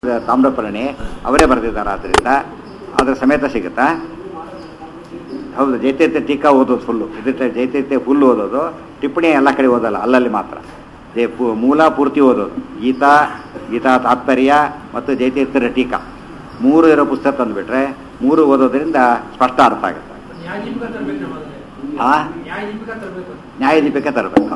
ತಾಮ್ರಪರ್ಣಿ ಅವರೇ ಬರೆದಿದ್ದಾರೆ ಆದ್ದರಿಂದ ಅದರ ಸಮೇತ ಸಿಗುತ್ತಾ ಹೌದು ಜೈತೈತ್ಯ ಟೀಕಾ ಓದೋದು ಫುಲ್ಲು ಇದಕ್ಕೆ ಜೈತೈತ್ಯ ಫುಲ್ ಓದೋದು ಟಿಪ್ಪಣಿ ಎಲ್ಲ ಕಡೆ ಓದಲ್ಲ ಅಲ್ಲಲ್ಲಿ ಮಾತ್ರ ಜೈ ಪು- ಮೂಲ ಪೂರ್ತಿ ಓದೋದು ಗೀತಾ ಗೀತಾ ತಾತ್ಪರ್ಯ ಮತ್ತು ಜೈತೈತ್ಯರ ಟೀಕಾ ಮೂರು ಇರೋ ಪುಸ್ತಕ ತಂದುಬಿಟ್ರೆ ಮೂರು ಓದೋದ್ರಿಂದ ಸ್ಪಷ್ಟ ಅರ್ಥ ಆಗುತ್ತೆ ನ್ಯಾಯದೀಪಿಕ ತರ್ಬೇಕು ನಮ್ಮ ಮನೆಯಲ್ಲಿ. ಆ ನ್ಯಾಯದೀಪಿಕ ತರ್ಬೇಕು ನ್ಯಾಯದೀಪಿಕ ತರಬೇಕು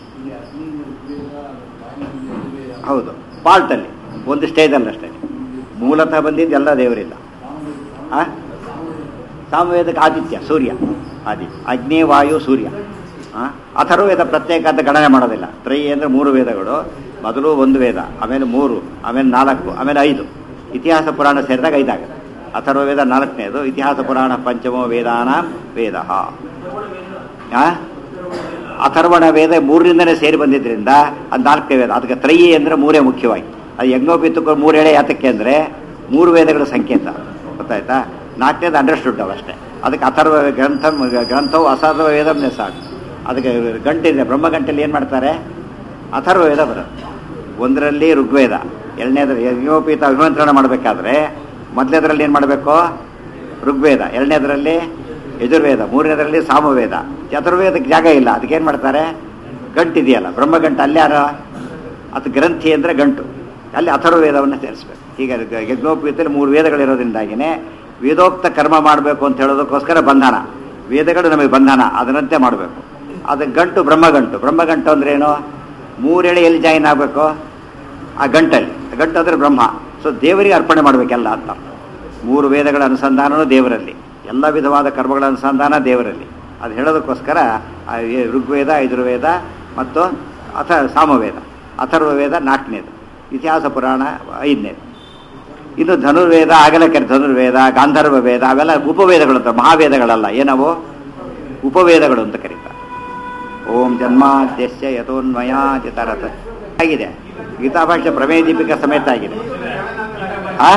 ಹೌದು ಪಾಲ್ಟಲ್ಲಿ ಒಂದು ಸ್ಟೇಜಲ್ಲಿ ಅಷ್ಟೇ ಮೂಲತಃ ಬಂದಿದ್ದು ಎಲ್ಲ ದೇವರಿಲ್ಲ ಆ ಸಾಮವೇದಕ್ಕೆ ಆದಿತ್ಯ ಸೂರ್ಯ ಆದಿತ್ಯ ಅಗ್ನಿ ವಾಯು ಸೂರ್ಯ ಆ? ಅಥರ್ವವೇದ ಪ್ರತ್ಯೇಕ ಅಂತ ಗಣನೆ ಮಾಡೋದಿಲ್ಲ ತ್ರಯಿ ಅಂದರೆ ಮೂರು ವೇದಗಳು ಮೊದಲು ಒಂದು ವೇದ ಆಮೇಲೆ ಮೂರು ಆಮೇಲೆ ನಾಲ್ಕು ಆಮೇಲೆ ಐದು ಇತಿಹಾಸ ಪುರಾಣ ಸೇರಿದಾಗ ಐದಾಗುತ್ತೆ ಅಥರ್ವವೇದ ನಾಲ್ಕನೇದು ಇತಿಹಾಸ ಪುರಾಣ ಪಂಚಮೋ ವೇದಾನ ವೇದ ಆ? ಅಥರ್ವಣ ವೇದ ಮೂರರಿಂದನೇ ಸೇರಿ ಬಂದಿದ್ದರಿಂದ ಅದು ನಾಲ್ಕನೇ ವೇದ ಅದಕ್ಕೆ ತ್ರಯಿ ಅಂದರೆ ಮೂರೇ ಮುಖ್ಯವಾಗಿ ಅದು ಯಜ್ಞೋಪಿತಕ್ಕೂ ಮೂರು ಎಳೆ ಯಾತಕ್ಕೆ ಅಂದರೆ ಮೂರು ವೇದಗಳ ಸಂಕೇತ ಗೊತ್ತಾಯ್ತಾ ನಾಲ್ಕನೇದು ಅಂಡರ್ಸ್ಟುಡ್ ಅವಷ್ಟೇ ಅದಕ್ಕೆ ಅಥರ್ವ ಗ್ರಂಥ ಗ್ರಂಥವು ಅಸರ್ವ ವೇದಮ್ನೇ ಸಾಕು ಅದಕ್ಕೆ ಗಂಟೆ ಬ್ರಹ್ಮಗಂಟೆಯಲ್ಲಿ ಏನು ಮಾಡ್ತಾರೆ ಅಥರ್ವ ವೇದ ಬರುತ್ತೆ ಒಂದರಲ್ಲಿ ಋಗ್ವೇದ ಎರಡನೇದ್ರ ಯಜ್ಞೋಪೀತ ಅಭಿಮಂತ್ರಣ ಮಾಡಬೇಕಾದ್ರೆ ಮೊದಲನೇದ್ರಲ್ಲಿ ಏನು ಮಾಡಬೇಕು ಋಗ್ವೇದ ಎರಡನೇದರಲ್ಲಿ ಯಜುರ್ವೇದ ಮೂರನೇದರಲ್ಲಿ ಸಾಮವೇದ ಚತುರ್ವೇದಕ್ಕೆ ಜಾಗ ಇಲ್ಲ ಅದಕ್ಕೆ ಏನು ಮಾಡ್ತಾರೆ ಗಂಟಿದೆಯಲ್ಲ ಬ್ರಹ್ಮಗಂಟು ಅಲ್ಲಿ ಯಾರು ಅದು ಗ್ರಂಥಿ ಅಂದರೆ ಗಂಟು ಅಲ್ಲಿ ಅಥರ್ವವೇದವನ್ನು ಸೇರಿಸ್ಬೇಕು ಹೀಗೆ ಗ- ಯಜ್ಞೋಪೀತದಲ್ಲಿ ಮೂರು ವೇದಗಳಿರೋದ್ರಿಂದಾಗಿನೇ ವೇದೋಕ್ತ ಕರ್ಮ ಮಾಡಬೇಕು ಅಂತ ಹೇಳೋದಕ್ಕೋಸ್ಕರ ಬಂಧನ ವೇದಗಳು ನಮಗೆ ಬಂಧನ ಅದರಂತೆ ಮಾಡಬೇಕು ಅದು ಗಂಟು ಬ್ರಹ್ಮಗಂಟು ಬ್ರಹ್ಮಗಂಟು ಅಂದ್ರೆ ಏನು ಮೂರೆಳೆ ಎಲ್ಲಿ ಜಾಯಿನ್ ಆಗಬೇಕು ಆ ಗಂಟಲ್ಲಿ ಗಂಟು ಅಂದರೆ ಬ್ರಹ್ಮ ಸೊ ದೇವರಿಗೆ ಅರ್ಪಣೆ ಮಾಡಬೇಕೆಲ್ಲ ಅಂತ ಮೂರು ವೇದಗಳ ಅನುಸಂಧಾನವೂ ದೇವರಲ್ಲಿ ಎಲ್ಲ ವಿಧವಾದ ಕರ್ಮಗಳ ಅನುಸಂಧಾನ ದೇವರಲ್ಲಿ ಅದು ಹೇಳೋದಕ್ಕೋಸ್ಕರ ಆ ಏ- ಋಗ್ವೇದ ಯಜುರ್ವೇದ ಮತ್ತು ಅಥ ಸಾಮವೇದ ಅಥರ್ವವೇದ ನಾಲ್ಕನೇದು ಇತಿಹಾಸ ಪುರಾಣ ಐದನೇದು ಇನ್ನು ಧನುರ್ವೇದ ಆಗಲಕ್ಕೆ ಧನುರ್ವೇದ ಗಾಂಧರ್ವ ವೇದ ಅವೆಲ್ಲ ಉಪವೇದಗಳು ಅಂತ ಮಹಾವೇದಗಳಲ್ಲ ಏನವು ಉಪವೇದಗಳು ಅಂತ ಕರೀತಾರೆ ಓಂ ಜನ್ಮಾದ್ಯಸ್ಯ ಯಥೋನ್ಮಯಾದಿತರತ ಆಗಿದೆ ಗೀತಾಭಾಷ್ಯ ಪ್ರಮೇಯ ದೀಪಿಕ ಸಮೇತ ಆಗಿದೆ ಆ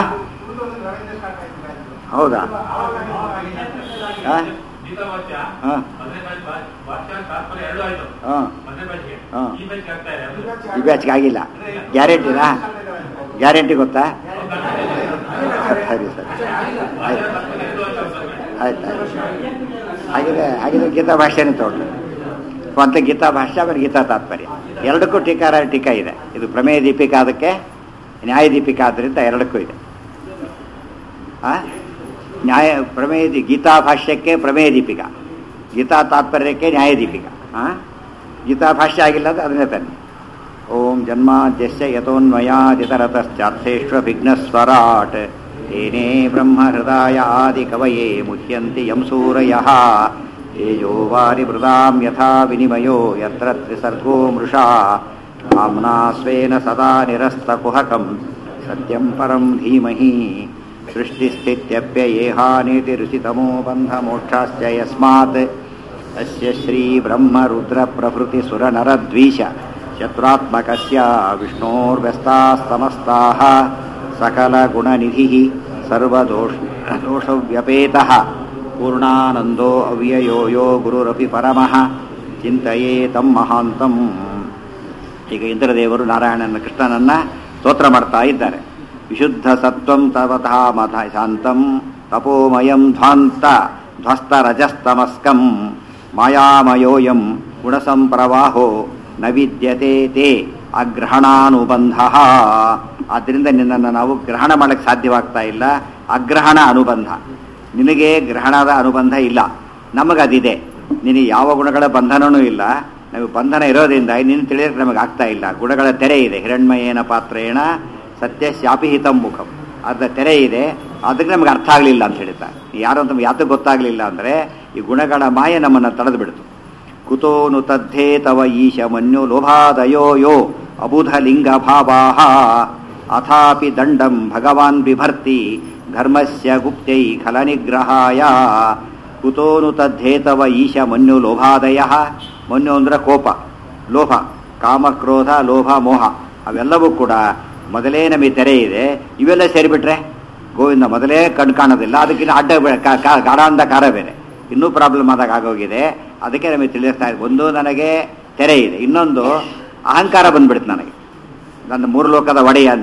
ಹೌದಾ ಆ? ಗೀತಾವಾಕ್ಯ ಹಾ ಮೊದಲನೇ ಬ್ಯಾಚ್ ಬಾ- ವಾಕ್ಯ ತಾತ್ಪರ್ಯ ಎರಡೂ ಆಯ್ತು ಹಾ ಮೊದಲನೇ ಬ್ಯಾಚ್ಗೆ ಹಾ. ಈ ಬ್ಯಾಚ್ಗೆ ಆಗ್ತಾ ಇದೆ ಅದು. ಈ ಬ್ಯಾಚ್ಗೆ ಆಗಿಲ್ಲ ಗ್ಯಾರಂಟಿನಾ ಗ್ಯಾರಂಟಿ ಗೊತ್ತಾ ಸರಿ ಸರಿ ಆಯ್ತು ಆಯ್ತು ಆಯ್ತು ಹಾಗಿದ್ರೆ ಹಾಗಿದ್ರೆ ಗೀತಾ ಭಾಷ್ಯನೇ ತಗೊಂಡು ಸ್ವಂತ ಗೀತಾ ಭಾಷ್ಯ ಆಮೇಲೆ ಗೀತಾ ತಾತ್ಪರ್ಯ ಎರಡಕ್ಕೂ ಟೀಕಾರ ಟೀಕಾ ಇದೆ ಇದು ಪ್ರಮೇಯ ದೀಪಿಕಾ ಅದಕ್ಕೆ ನ್ಯಾಯ ದೀಪಿಕಾ ಆದ್ದರಿಂದ ಎರಡಕ್ಕೂ ಇದೆ ಆ? ನ್ಯಾಯ ಪ್ರಮೇಯ ದಿ- ಗೀತಾ ಭಾಷ್ಯಕ್ಕೆ ಪ್ರಮೇಯ ದೀಪಿಕಾ ಗೀತಾ ತಾತ್ಪರ್ಯಕ್ಕೆ ನ್ಯಾಯ ದೀಪಿಕಾ ಆ? ಗೀತಾ ಭಾಷ್ಯ ಆಗಿಲ್ಲ ಅಂದ್ರೆ ಅದನ್ನೇ ತನ್ನಿ ಓಂ ಜನ್ಮಾದ್ಯಸ್ಯ ಯಥೋನ್ಮಯಾದಿತರತಶ್ಚಾರ್ಥೇಶ್ವ ವಿಘ್ನಸ್ವರಾಟ್ ತೇನೇ ಬ್ರಹ್ಮ ಹೃದಯ ಆದಿ ಕವಯೇ ಮುಹ್ಯಂತಿ ಯಂ ಸೂರಯಃ ತೇಜೋ ವಾರಿ ಮೃದಾಂ ಯಥಾ ವಿನಿಮಯೋ ಯತ್ರ ತ್ರಿಸರ್ಗೋ ಮೃಷಾ ಕಾಮ್ನಾ ಸ್ವೇನ ಸದಾ ನಿರಸ್ತಕುಹಕಂ ಸತ್ಯಂ ಪರಂ ಧೀಮಹಿ ಸೃಷ್ಟಿಸ್ಥಿತ್ಯಪ್ಯಯೇಹಾನೇತಿರುಚಿತಮೋ ಬಂಧಮೋಕ್ಷಾಶ್ಚ ಯಸ್ಮಾತ್ ಅಸ್ಯ ಶ್ರೀ ಬ್ರಹ್ಮ ರುದ್ರ ಪ್ರಭೃತಿ ಸುರ ನರದ್ವೀಷ ಶತ್ರುತ್ಮಕಸ್ಯ ವಿಷ್ಣೋರ್ವ್ಯಸ್ತಾಸ್ತಮಸ್ತಾಃ ಸಕಲ ಗುಣನಿಧಿ ಸರ್ವದೋಷ ದೋಷವ್ಯಪೇತಃ ಪೂರ್ಣಾನಂದೋ ಅವ್ಯಯೋ ಯೋ ಗುರುರಪಿ ಪರಮಃ ಚಿಂತೆಯೇ ತಂ ಮಹಾಂತಂ ಈಗ ಇಂದ್ರದೇವರು ನಾರಾಯಣನ ಕೃಷ್ಣನನ್ನ ಸ್ತೋತ್ರ ಮಾಡ್ತಾ ಇದ್ದಾರೆ ವಿಶುದ್ಧ ಸತ್ವಂ ತವತಃ ಮಥ ಶಾಂತಂ ತಪೋಮಯಂ ಧ್ವಾಂತ ಧ್ವಸ್ತ ರಜಸ್ತಮಸ್ಕಂ ಮಾಯಾಮಯೋಯಂ ಗುಣಸಂಪ್ರವಾಹೋ ನ ವಿದ್ಯತೆ ತೇ ಅಗ್ರಹಣಾನುಬಂಧ ಆದ್ದರಿಂದ ನಿನ್ನನ್ನು ನಾವು ಗ್ರಹಣ ಮಾಡಕ್ಕೆ ಸಾಧ್ಯವಾಗ್ತಾ ಇಲ್ಲ ಅಗ್ರಹಣ ಅನುಬಂಧ ನಿನಗೆ ಗ್ರಹಣದ ಅನುಬಂಧ ಇಲ್ಲ ನಮಗದಿದೆ ನಿನಗೆ ಯಾವ ಗುಣಗಳ ಬಂಧನವೂ ಇಲ್ಲ ನಮಗೆ ಬಂಧನ ಇರೋದ್ರಿಂದ ನಿನ್ನ ತಿಳಿಯೋಕೆ ನಮಗೆ ಆಗ್ತಾ ಇಲ್ಲ ಗುಣಗಳ ತೆರೆ ಇದೆ ಹಿರಣ್ಮಯೇನ ಪಾತ್ರೇಣ ಸತ್ಯ ಶಾಪಿಹಿತಂ ಮುಖಂ ಅದ ತೆರೆ ಇದೆ ಅದಕ್ಕೆ ನಮಗೆ ಅರ್ಥ ಆಗಲಿಲ್ಲ ಅಂತ ಹೇಳ್ತಾರೆ ಯಾರು ಅಂತ ಯಾತಕ್ಕೆ ಗೊತ್ತಾಗಲಿಲ್ಲ ಅಂದರೆ ಈ ಗುಣಗಳ ಮಾಯೆ ನಮ್ಮನ್ನು ತಡೆದು ಬಿಡ್ತು ಕುತೋನು ತದ್ಧೇ ತವ ಈಶ ಮನ್ಯು ಲೋಭಾದಯೋ ಯೋ ಅಬುಧ ಲಿಂಗ ಭಾವಾಹ ಅಥಾಪಿ ದಂಡಂ ಭಗವಾನ್ ಬಿಭರ್ತಿ ಧರ್ಮಸ್ಯ ಗುಪ್ತೈ ಖಲ ನಿಗ್ರಹಾಯ ಕುತೋನು ತದ್ಧೇತವ ಈಶ ಮನ್ಯು ಲೋಭಾದಯ ಮನ್ಯು ಅಂದ್ರೆ ಕೋಪ ಲೋಭ ಕಾಮ ಕ್ರೋಧ ಲೋಭ ಮೋಹ ಅವೆಲ್ಲವೂ ಕೂಡ ಮೊದಲೇ ನಮಗೆ ತೆರೆ ಇದೆ ಇವೆಲ್ಲ ಸೇರಿಬಿಟ್ರೆ ಗೋವಿಂದ ಮೊದಲೇ ಕಣ್ ಕಾಣೋದಿಲ್ಲ ಅದಕ್ಕಿಂತ ಅಡ್ಡ ಬೆ- ಕಾ- ಕಾ- ಗಾಢಾಂಧ ಕಾರ ಬೇರೆ ಇನ್ನೂ ಪ್ರಾಬ್ಲಮ್ ಆದಾಗ ಆಗೋಗಿದೆ ಅದಕ್ಕೆ ನಮಗೆ ತಿಳಿಸ್ತಾ ಇದೆ ಒಂದು ನನಗೆ ತೆರೆ ಇದೆ ಇನ್ನೊಂದು ಅಹಂಕಾರ ಬಂದ್ಬಿಡ್ತು ನನಗೆ ನನ್ನ ಮೂರು ಲೋಕದ ಒಡೆಯ ಅಂತೇಳಿ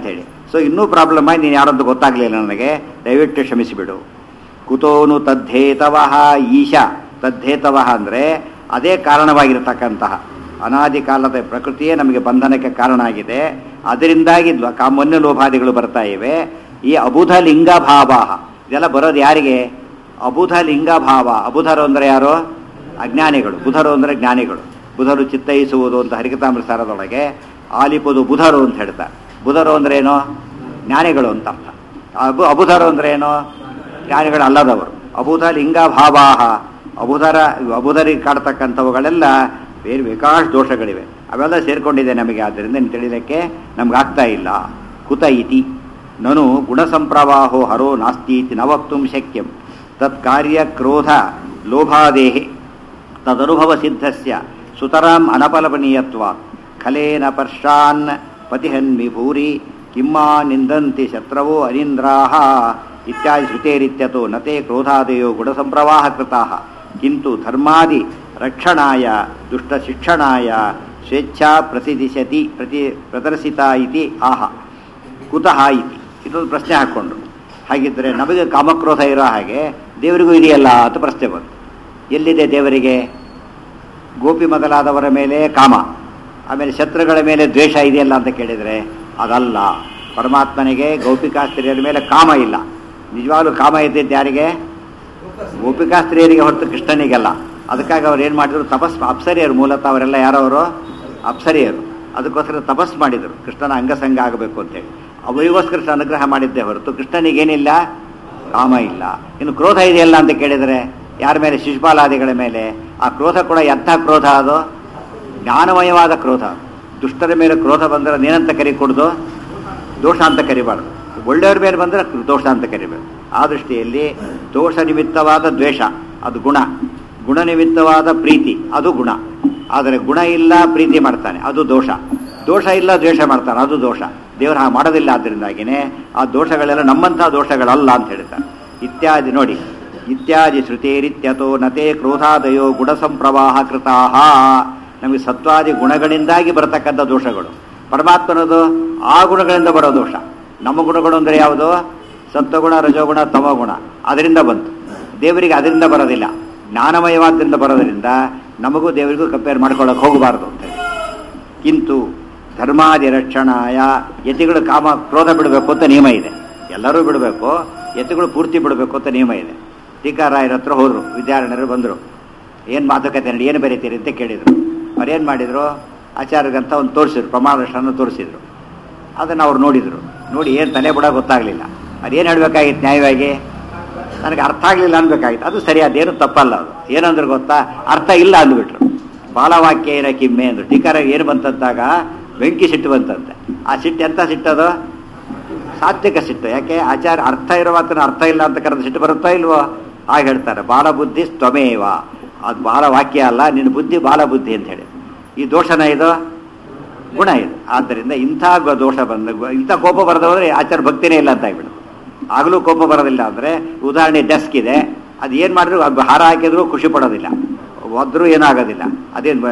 ಸೊ ಇನ್ನೂ ಪ್ರಾಬ್ಲಮ್ ಆಗಿ ನೀನು ಯಾರಂತ ಗೊತ್ತಾಗಲಿಲ್ಲ ನನಗೆ ದಯವಿಟ್ಟು ಕ್ಷಮಿಸಿಬಿಡು ಕುತೋನು ತದ್ಧೇತವಃ ಈಶ ತದ್ಧೇತವಃ ಅಂದರೆ ಅದೇ ಕಾರಣವಾಗಿರತಕ್ಕಂತಹ ಅನಾದಿ ಕಾಲದ ಪ್ರಕೃತಿಯೇ ನಮಗೆ ಬಂಧನಕ್ಕೆ ಕಾರಣ ಆಗಿದೆ ಅದರಿಂದಾಗಿ ದ್ವ- ಕಾಮನ್ಯ ಲೋಭಾದಿಗಳು ಬರ್ತಾ ಇವೆ ಈ ಅಬುಧ ಲಿಂಗ ಭಾವ ಇದೆಲ್ಲ ಬರೋದು ಯಾರಿಗೆ ಅಬುಧ ಲಿಂಗ ಭಾವ ಅಬುಧರು ಅಂದರೆ ಯಾರು ಅಜ್ಞಾನಿಗಳು ಬುಧರು ಅಂದರೆ ಜ್ಞಾನಿಗಳು ಬುಧರು ಚಿತ್ತೈಸುವುದು ಅಂತ ಹರಿಕತಾಮ್ರ ಸಾರದೊಳಗೆ ಆಲಿಪುದು ಬುಧರು ಅಂತ ಹೇಳ್ತಾರೆ ಬುಧರು ಅಂದ್ರೆ ಏನು ಜ್ಞಾನಿಗಳು ಅಂತ ಅರ್ಥ ಅಬು ಅಬುಧರು ಅಂದ್ರೆ ಏನು ಜ್ಞಾನಿಗಳು ಅಲ್ಲದವರು ಅಬುಧ ಲಿಂಗ ಭಾವಾಹ ಅಬುಧರ ಅಬುಧರಿಗೆ ಕಾಡ್ತಕ್ಕಂಥವುಗಳೆಲ್ಲ ಬೇರೆ ಬೇಕಾಷ್ಟು ದೋಷಗಳಿವೆ ಅವೆಲ್ಲ ಸೇರ್ಕೊಂಡಿದೆ ನಮಗೆ ಆದ್ದರಿಂದ ಇನ್ನು ತಿಳಿಲಿಕ್ಕೆ ನಮ್ಗೆ ಆಗ್ತಾ ಇಲ್ಲ ಕುತ ಇತಿ ನನು ಗುಣಸಂಪ್ರವಾಹೋ ಹರೋ ನಾಸ್ತಿ ಇತಿ ನ ವಕ್ತುಂ ಶಕ್ಯಂ ತತ್ ಕಾರ್ಯ ಕ್ರೋಧ ಲೋಭಾದೇಹಿ ತದನುಭವ ಸಿದ್ಧಸ್ಯ ಸುತರಾಂ ಅನಪಲಪನೀಯತ್ವ ಖಲೇನ ಪರ್ಷಾನ್ ಪತಿಹನ್ಮಿ ಭೂರಿ ಕಿಮ್ಮಾ ನಿಂದಂತಿ ಶತ್ರವೋ ಅನಿಂದ್ರಾಹ ಇತ್ಯಾದಿ ಶ್ರುತೇರಿತ್ಯತೋ ನತೆ ಕ್ರೋಧಾದಯೋ ಗುಣಸಂಪ್ರವಾಹ ಕೃತಾಃ ಕಿಂತು ಧರ್ಮಾದಿ ರಕ್ಷಣಾಯ ದುಷ್ಟಶಿಕ್ಷಣಾಯ ಸ್ವೇಚ್ಛಾ ಪ್ರತಿದಿಶತಿ ಪ್ರತಿ ಪ್ರದರ್ಶಿತ ಇತಿ ಆಹ ಕುತಃ ಇತಿ ಇದೊಂದು ಪ್ರಶ್ನೆ ಹಾಕ್ಕೊಂಡ್ರು ಹಾಗಿದ್ದರೆ ನಮಗೆ ಕಾಮಕ್ರೋಧ ಇರೋ ಹಾಗೆ ದೇವರಿಗೂ ಇದೆಯಲ್ಲ ಅಂತ ಪ್ರಶ್ನೆ ಬಂತು ಎಲ್ಲಿದೆ ದೇವರಿಗೆ ಗೋಪಿ ಮೊದಲಾದವರ ಮೇಲೆ ಕಾಮ ಆಮೇಲೆ ಶತ್ರುಗಳ ಮೇಲೆ ದ್ವೇಷ ಇದೆಯಲ್ಲ ಅಂತ ಕೇಳಿದರೆ ಅದಲ್ಲ ಪರಮಾತ್ಮನಿಗೆ ಗೋಪಿಕಾಸ್ತ್ರೀಯರ ಮೇಲೆ ಕಾಮ ಇಲ್ಲ ನಿಜವಾಗ್ಲೂ ಕಾಮ ಇದ್ದಿದ್ದು ಯಾರಿಗೆ ಗೋಪಿಕಾಸ್ತ್ರೀಯರಿಗೆ ಹೊರತು ಕೃಷ್ಣನಿಗೆಲ್ಲ ಅದಕ್ಕಾಗಿ ಅವ್ರು ಏನು ಮಾಡಿದ್ರು ತಪಸ್ ಅಪ್ಸರಿಯರು ಮೂಲತಃ ಅವರೆಲ್ಲ ಯಾರವರು ಅಪ್ಸರಿಯರು ಅದಕ್ಕೋಸ್ಕರ ತಪಸ್ ಮಾಡಿದರು ಕೃಷ್ಣನ ಅಂಗಸಂಗ ಆಗಬೇಕು ಅಂತೇಳಿ ಅವರಿಗೋಸ್ಕರ ಅನುಗ್ರಹ ಮಾಡಿದ್ದೇ ಹೊರತು ಕೃಷ್ಣನಿಗೇನಿಲ್ಲ ಕಾಮ ಇಲ್ಲ ಇನ್ನು ಕ್ರೋಧ ಇದೆಯಲ್ಲ ಅಂತ ಕೇಳಿದರೆ ಯಾರ ಮೇಲೆ ಶಿಶುಪಾಲಾದಿಗಳ ಮೇಲೆ ಆ ಕ್ರೋಧ ಕೂಡ ಎಂಥ ಕ್ರೋಧ ಅದು ಜ್ಞಾನಮಯವಾದ ಕ್ರೋಧ ದುಷ್ಟರ ಮೇಲೆ ಕ್ರೋಧ ಬಂದರೆ ಏನಂತ ಕರಿಕೊಡ್ದು ದೋಷ ಅಂತ ಕರಿಬಾರ್ದು ಒಳ್ಳೆಯವ್ರ ಮೇಲೆ ಬಂದರೆ ದೋಷ ಅಂತ ಕರಿಬೇಕು ಆ ದೃಷ್ಟಿಯಲ್ಲಿ ದೋಷ ನಿಮಿತ್ತವಾದ ದ್ವೇಷ ಅದು ಗುಣ ಗುಣ ನಿಮಿತ್ತವಾದ ಪ್ರೀತಿ ಅದು ಗುಣ ಆದರೆ ಗುಣ ಇಲ್ಲ ಪ್ರೀತಿ ಮಾಡ್ತಾನೆ ಅದು ದೋಷ ದೋಷ ಇಲ್ಲ ದ್ವೇಷ ಮಾಡ್ತಾನೆ ಅದು ದೋಷ ದೇವರು ಹಾಗೆ ಮಾಡೋದಿಲ್ಲ ಆದ್ದರಿಂದಾಗಿನೇ ಆ ದೋಷಗಳೆಲ್ಲ ನಮ್ಮಂಥ ದೋಷಗಳಲ್ಲ ಅಂತ ಹೇಳ್ತಾರೆ ಇತ್ಯಾದಿ ನೋಡಿ ಇತ್ಯಾದಿ ಶ್ರುತೇರಿತ್ಯತೋ ನತೆ ಕ್ರೋಧಾದಯೋ ಗುಣ ಸಂಪ್ರವಾಹ ಕೃತಾಹ ನಮಗೆ ಸತ್ವಾದಿ ಗುಣಗಳಿಂದಾಗಿ ಬರತಕ್ಕಂಥ ದೋಷಗಳು ಪರಮಾತ್ಮನದು ಆ ಗುಣಗಳಿಂದ ಬರೋ ದೋಷ ನಮ್ಮ ಗುಣಗಳು ಅಂದರೆ ಯಾವುದು ಸತ್ವಗುಣ ರಜೋಗುಣ ತಮಗುಣ ಅದರಿಂದ ಬಂತು ದೇವರಿಗೆ ಅದರಿಂದ ಬರೋದಿಲ್ಲ ಜ್ಞಾನಮಯವಾದ್ರಿಂದ ಬರೋದರಿಂದ ನಮಗೂ ದೇವರಿಗೂ ಕಂಪೇರ್ ಮಾಡ್ಕೊಳ್ಳೋಕೆ ಹೋಗಬಾರ್ದು ಅಂತೇಳಿ ಕಿಂತು ಧರ್ಮಾದಿ ರಕ್ಷಣಾಯ ಯತಿಗಳು ಕಾಮ ಕ್ರೋಧ ಬಿಡಬೇಕು ಅಂತ ನಿಯಮ ಇದೆ ಎಲ್ಲರೂ ಬಿಡಬೇಕು ಯತಿಗಳು ಪೂರ್ತಿ ಬಿಡಬೇಕು ಅಂತ ನಿಯಮ ಇದೆ ಟೀಕಾರಾಯರ ಹತ್ರ ಹೋದರು ವಿದ್ಯಾರಣ್ಯರು ಬಂದರು ಏನು ಮಾತುಕತೆ ನಡಿ ಏನು ಬರೀತೀರಿ ಅಂತ ಕೇಳಿದರು ಅವ್ರು ಏನು ಮಾಡಿದರು ಆಚಾರ್ಯಗಂತ ಒಂದು ತೋರಿಸಿದ್ರು ಪ್ರಮಾಣವನ್ನು ತೋರಿಸಿದ್ರು ಅದನ್ನು ಅವ್ರು ನೋಡಿದರು ನೋಡಿ ಏನು ತಲೆ ಬಿಡ ಗೊತ್ತಾಗಲಿಲ್ಲ ಅದೇನು ಹೇಳಬೇಕಾಗಿತ್ತು ನ್ಯಾಯವಾಗಿ ನನಗೆ ಅರ್ಥ ಆಗಲಿಲ್ಲ ಅನ್ಬೇಕಾಗಿತ್ತು ಅದು ಸರಿ ಅದೇನು ತಪ್ಪಲ್ಲ ಅದು ಏನಂದ್ರೆ ಗೊತ್ತಾ ಅರ್ಥ ಇಲ್ಲ ಅಂದ್ಬಿಟ್ರು ಬಾಲವಾಕ್ಯ ಏನ ಕಿಮ್ಮೆ ಅಂದ್ರು ಟೀಕಾರ ಏನು ಬಂತಂತಾಗ ಬೆಂಕಿ ಸಿಟ್ಟು ಬಂತಂತೆ ಆ ಸಿಟ್ಟು ಎಂಥ ಸಿಟ್ಟದು ಸಾತ್ವಿಕ ಸಿಟ್ಟು ಯಾಕೆ ಆಚಾರ ಅರ್ಥ ಇರೋ ಮಾತನ್ನ ಅರ್ಥ ಇಲ್ಲ ಅಂತ ಕರೆದು ಸಿಟ್ಟು ಬರುತ್ತಾ ಇಲ್ವೋ ಹಾಗೆ ಹೇಳ್ತಾರೆ ಬಾಲ ಬುದ್ಧಿ ತ್ವಮೇವ ಅದು ಬಾಲ ವಾಕ್ಯ ಅಲ್ಲ ನಿನ್ನ ಬುದ್ಧಿ ಬಾಲ ಬುದ್ಧಿ ಅಂತ ಹೇಳಿ ಈ ದೋಷನ ಇದು ಗುಣ ಇದು ಆದ್ದರಿಂದ ಇಂಥ ಗ- ದೋಷ ಬಂದ ಇಂಥ ಕೋಪ ಬರದವ್ರೆ ಆಚಾರ ಭಕ್ತಿನೇ ಇಲ್ಲ ಅಂತ ಆಗ್ಬಿಡು ಆಗಲೂ ಕೋಪ ಬರೋದಿಲ್ಲ ಅಂದರೆ ಉದಾಹರಣೆ ಡೆಸ್ಕ್ ಇದೆ ಅದು ಏನು ಮಾಡಿದ್ರು ಅದು ಹಾರ ಹಾಕಿದ್ರು ಖುಷಿ ಪಡೋದಿಲ್ಲ ಒದ್ರೂ ಏನಾಗೋದಿಲ್ಲ ಅದೇನು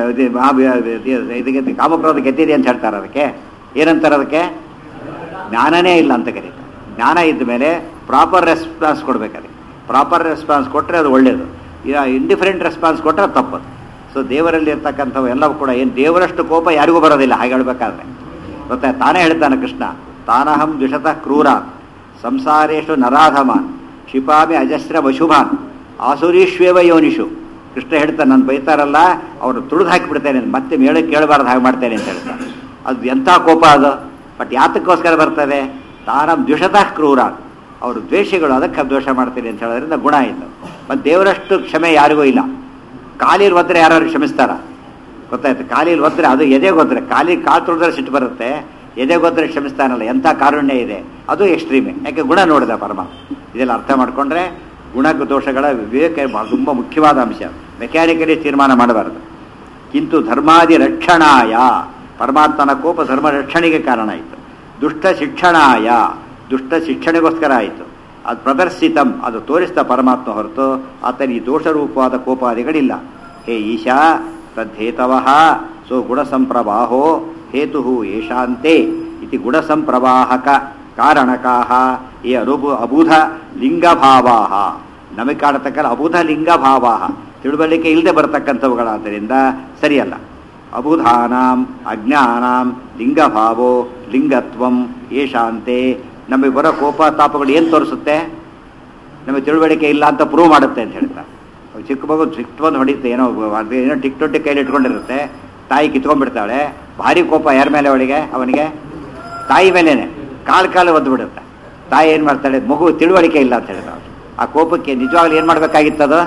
ಇದಕ್ಕೆ ಕಾಮಕ್ರೋಧ ಗೆದ್ದಿದೆ ಅಂತ ಹೇಳ್ತಾರೆ ಅದಕ್ಕೆ ಏನಂತಾರೆ ಅದಕ್ಕೆ ಜ್ಞಾನನೇ ಇಲ್ಲ ಅಂತ ಕರೀತಾರೆ ಜ್ಞಾನ ಇದ್ದ ಮೇಲೆ ಪ್ರಾಪರ್ ರೆಸ್ಪಾನ್ಸ್ ಕೊಡ್ಬೇಕು ಅದಕ್ಕೆ ಪ್ರಾಪರ್ ರೆಸ್ಪಾನ್ಸ್ ಕೊಟ್ಟರೆ ಅದು ಒಳ್ಳೆಯದು ಈಗ ಇಂಡಿಫರೆಂಟ್ ರೆಸ್ಪಾನ್ಸ್ ಕೊಟ್ಟರೆ ತಪ್ಪದು ಸೊ ದೇವರಲ್ಲಿ ಇರ್ತಕ್ಕಂಥವು ಎಲ್ಲವೂ ಕೂಡ ಏನು ದೇವರಷ್ಟು ಕೋಪ ಯಾರಿಗೂ ಬರೋದಿಲ್ಲ ಹಾಗೆ ಹೇಳ್ಬೇಕಾದ್ರೆ ಗೊತ್ತಾ ತಾನೇ ಹೇಳ್ತಾನೆ ಕೃಷ್ಣ ತಾನಹಂ ದ್ವಿಷತಃ ಕ್ರೂರ ಸಂಸಾರೇಶು ನರಾಧಮಾನ್ ಕ್ಷಿಪಾಮಿ ಅಜಸ್ರ ವಶುಭಾನ್ ಆಸುರೀಶ್ವೇವ ಯೋನಿಷು ಕೃಷ್ಣ ಹೇಳ್ತಾನೆ ನಾನು ಬೈತಾರಲ್ಲ ಅವ್ರು ತುಳಿದು ಹಾಕಿಬಿಡ್ತೇನೆ ಮತ್ತೆ ಮೇಳಕ್ಕೆ ಕೇಳಬಾರ್ದು ಹಾಗೆ ಮಾಡ್ತೇನೆ ಅಂತ ಹೇಳ್ತಾನೆ ಅದು ಎಂಥ ಕೋಪ ಅದು ಬಟ್ ಯಾತಕ್ಕೋಸ್ಕರ ಬರ್ತದೆ ತಾನಂ ದ್ವಿಷತಃ ಕ್ರೂರ ಅವರು ದ್ವೇಷಗಳು ಅದಕ್ಕೆ ದ್ವೇಷ ಮಾಡ್ತೀನಿ ಅಂತ ಹೇಳೋದ್ರಿಂದ ಗುಣ ಆಯಿತು ಮತ್ತು ದೇವರಷ್ಟು ಕ್ಷಮೆ ಯಾರಿಗೂ ಇಲ್ಲ ಕಾಲಿಲ್ ಒದ್ರೆ ಯಾರು ಕ್ಷಮಿಸ್ತಾರ ಗೊತ್ತಾಯ್ತು ಕಾಲಿಲ್ ಒದ್ರೆ ಅದು ಎದೆ ಗೊದ್ರೆ ಕಾಲಿ ಕಾಲು ತುಳಿದ್ರೆ ಸಿಟ್ಟು ಬರುತ್ತೆ ಎದೆ ಗೊದ್ರೆ ಕ್ಷಮಿಸ್ತಾನಲ್ಲ ಎಂಥ ಕಾರುಣ್ಯ ಇದೆ ಅದು ಎಕ್ಸ್ಟ್ರೀಮೆ ಯಾಕೆ ಗುಣ ನೋಡಿದ ಪರಮ ಇದೆಲ್ಲ ಅರ್ಥ ಮಾಡ್ಕೊಂಡ್ರೆ ಗುಣ ದೋಷಗಳ ವಿವೇಕ ಬಹಳ ತುಂಬ ಮುಖ್ಯವಾದ ಅಂಶ ಮೆಕ್ಯಾನಿಕಲಿ ತೀರ್ಮಾನ ಮಾಡಬಾರದು ಕಿಂತು ಧರ್ಮಾದಿ ರಕ್ಷಣಾಯ ಪರಮಾತ್ಮನ ಕೋಪ ಧರ್ಮ ರಕ್ಷಣೆಗೆ ಕಾರಣ ಆಯಿತು ದುಷ್ಟ ಶಿಕ್ಷಣಾಯ ದುಷ್ಟ ಶಿಕ್ಷಣೆಗೋಸ್ಕರ ಆಯಿತು ಅದು ಪ್ರದರ್ಶಿತಂ ಅದು ತೋರಿಸಿದ ಪರಮಾತ್ಮ ಹೊರತು ಆತನ ಈ ದೋಷರೂಪವಾದ ಕೋಪಾದಿಗಳಿಲ್ಲ ಹೇ ಈಶಾ ತದ್ದೇತವಃ ಸೊ ಗುಣಸಂಪ್ರವಾಹೋ ಹೇತು ಯೇಷಾಂತೆ ಇತಿ ಗುಣಸಂಪ್ರವಾಹಕ ಕಾರಣಕಾಹ ಈ ಅನುಭು ಅಬುಧ ಲಿಂಗಭಾವಾಹ ನಮಗೆ ಕಾಣತಕ್ಕ ಅಬುಧ ಲಿಂಗಭಾವಾಹ ತಿಳುವಳಿಕೆ ಇಲ್ಲದೆ ಬರತಕ್ಕಂಥವುಗಳಾದ್ದರಿಂದ ಸರಿಯಲ್ಲ ಅಬುಧಾನಾಂ ಅಜ್ಞಾನಾಂ ಲಿಂಗಭಾವೋ ಲಿಂಗತ್ವಂ ಏಷಾಂತೆ ನಮಗೆ ಬರೋ ಕೋಪ ತಾಪಗಳು ಏನು ತೋರಿಸುತ್ತೆ ನಮಗೆ ತಿಳುವಳಿಕೆ ಇಲ್ಲ ಅಂತ ಪ್ರೂವ್ ಮಾಡುತ್ತೆ ಅಂತ ಹೇಳ್ತಾರೆ ಅವ್ ಚಿಕ್ಕ ಮಗು ಸಿಟ್ಟು ಬಂದು ಹೊಡಿತೆ ಏನೋ ಅದು ಏನೋ ಟಿಕ್ ಟೊಟ್ಟಿ ಕೈಲಿ ಇಟ್ಕೊಂಡಿರುತ್ತೆ ತಾಯಿ ಕಿತ್ಕೊಂಡ್ಬಿಡ್ತಾಳೆ ಭಾರಿ ಕೋಪ ಯಾರ ಮೇಲೆ ಅವಳಿಗೆ ಅವನಿಗೆ ತಾಯಿ ಮೇಲೇನೆ ಕಾಲು ಕಾಲು ಒದ್ದು ಬಿಡುತ್ತೆ ತಾಯಿ ಏನು ಮಾಡ್ತಾಳೆ ಮಗು ತಿಳುವಳಿಕೆ ಇಲ್ಲ ಅಂತ ಹೇಳ್ತಾಳೆ ಆ ಕೋಪಕ್ಕೆ ನಿಜವಾಗ್ಲೂ ಏನು ಮಾಡಬೇಕಾಗಿತ್ತದು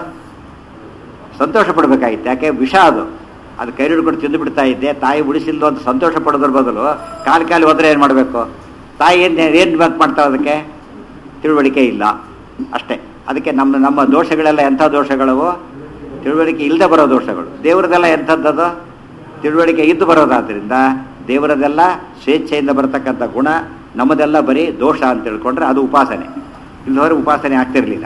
ಸಂತೋಷ ಪಡಬೇಕಾಗಿತ್ತು ಯಾಕೆ ವಿಷ ಅದು ಅದು ಕೈ ಹಿಡ್ಕೊಂಡು ತಿಂದು ಬಿಡ್ತಾ ಇದ್ದೆ ತಾಯಿ ಉಳಿಸಿಲ್ದು ಅಂತ ಸಂತೋಷ ಪಡೋದ್ರ ಬದಲು ಕಾಲು ಕಾಲು ಹೋದ್ರೆ ಏನು ಮಾಡಬೇಕು ತಾಯಿ ಏನು ಏನು ಬಂತು ಮಾಡ್ತಾಳೆ ಅದಕ್ಕೆ ತಿಳುವಳಿಕೆ ಇಲ್ಲ ಅಷ್ಟೇ ಅದಕ್ಕೆ ನಮ್ಮ ನಮ್ಮ ದೋಷಗಳೆಲ್ಲ ಎಂಥ ದೋಷಗಳವು ತಿಳುವಳಿಕೆ ಇಲ್ಲದೆ ಬರೋ ದೋಷಗಳು ದೇವರದೆಲ್ಲ ಎಂಥದ್ದದು ತಿಳುವಳಿಕೆ ಇದ್ದು ಬರೋದಾದ್ರಿಂದ ದೇವರದೆಲ್ಲ ಸ್ವೇಚ್ಛೆಯಿಂದ ಬರತಕ್ಕಂಥ ಗುಣ ನಮ್ಮದೆಲ್ಲ ಬರೀ ದೋಷ ಅಂತ ತಿಳ್ಕೊಂಡ್ರೆ ಅದು ಉಪಾಸನೆ ಇಲ್ಲದವರೆ ಉಪಾಸನೆ ಆಗ್ತಿರಲಿಲ್ಲ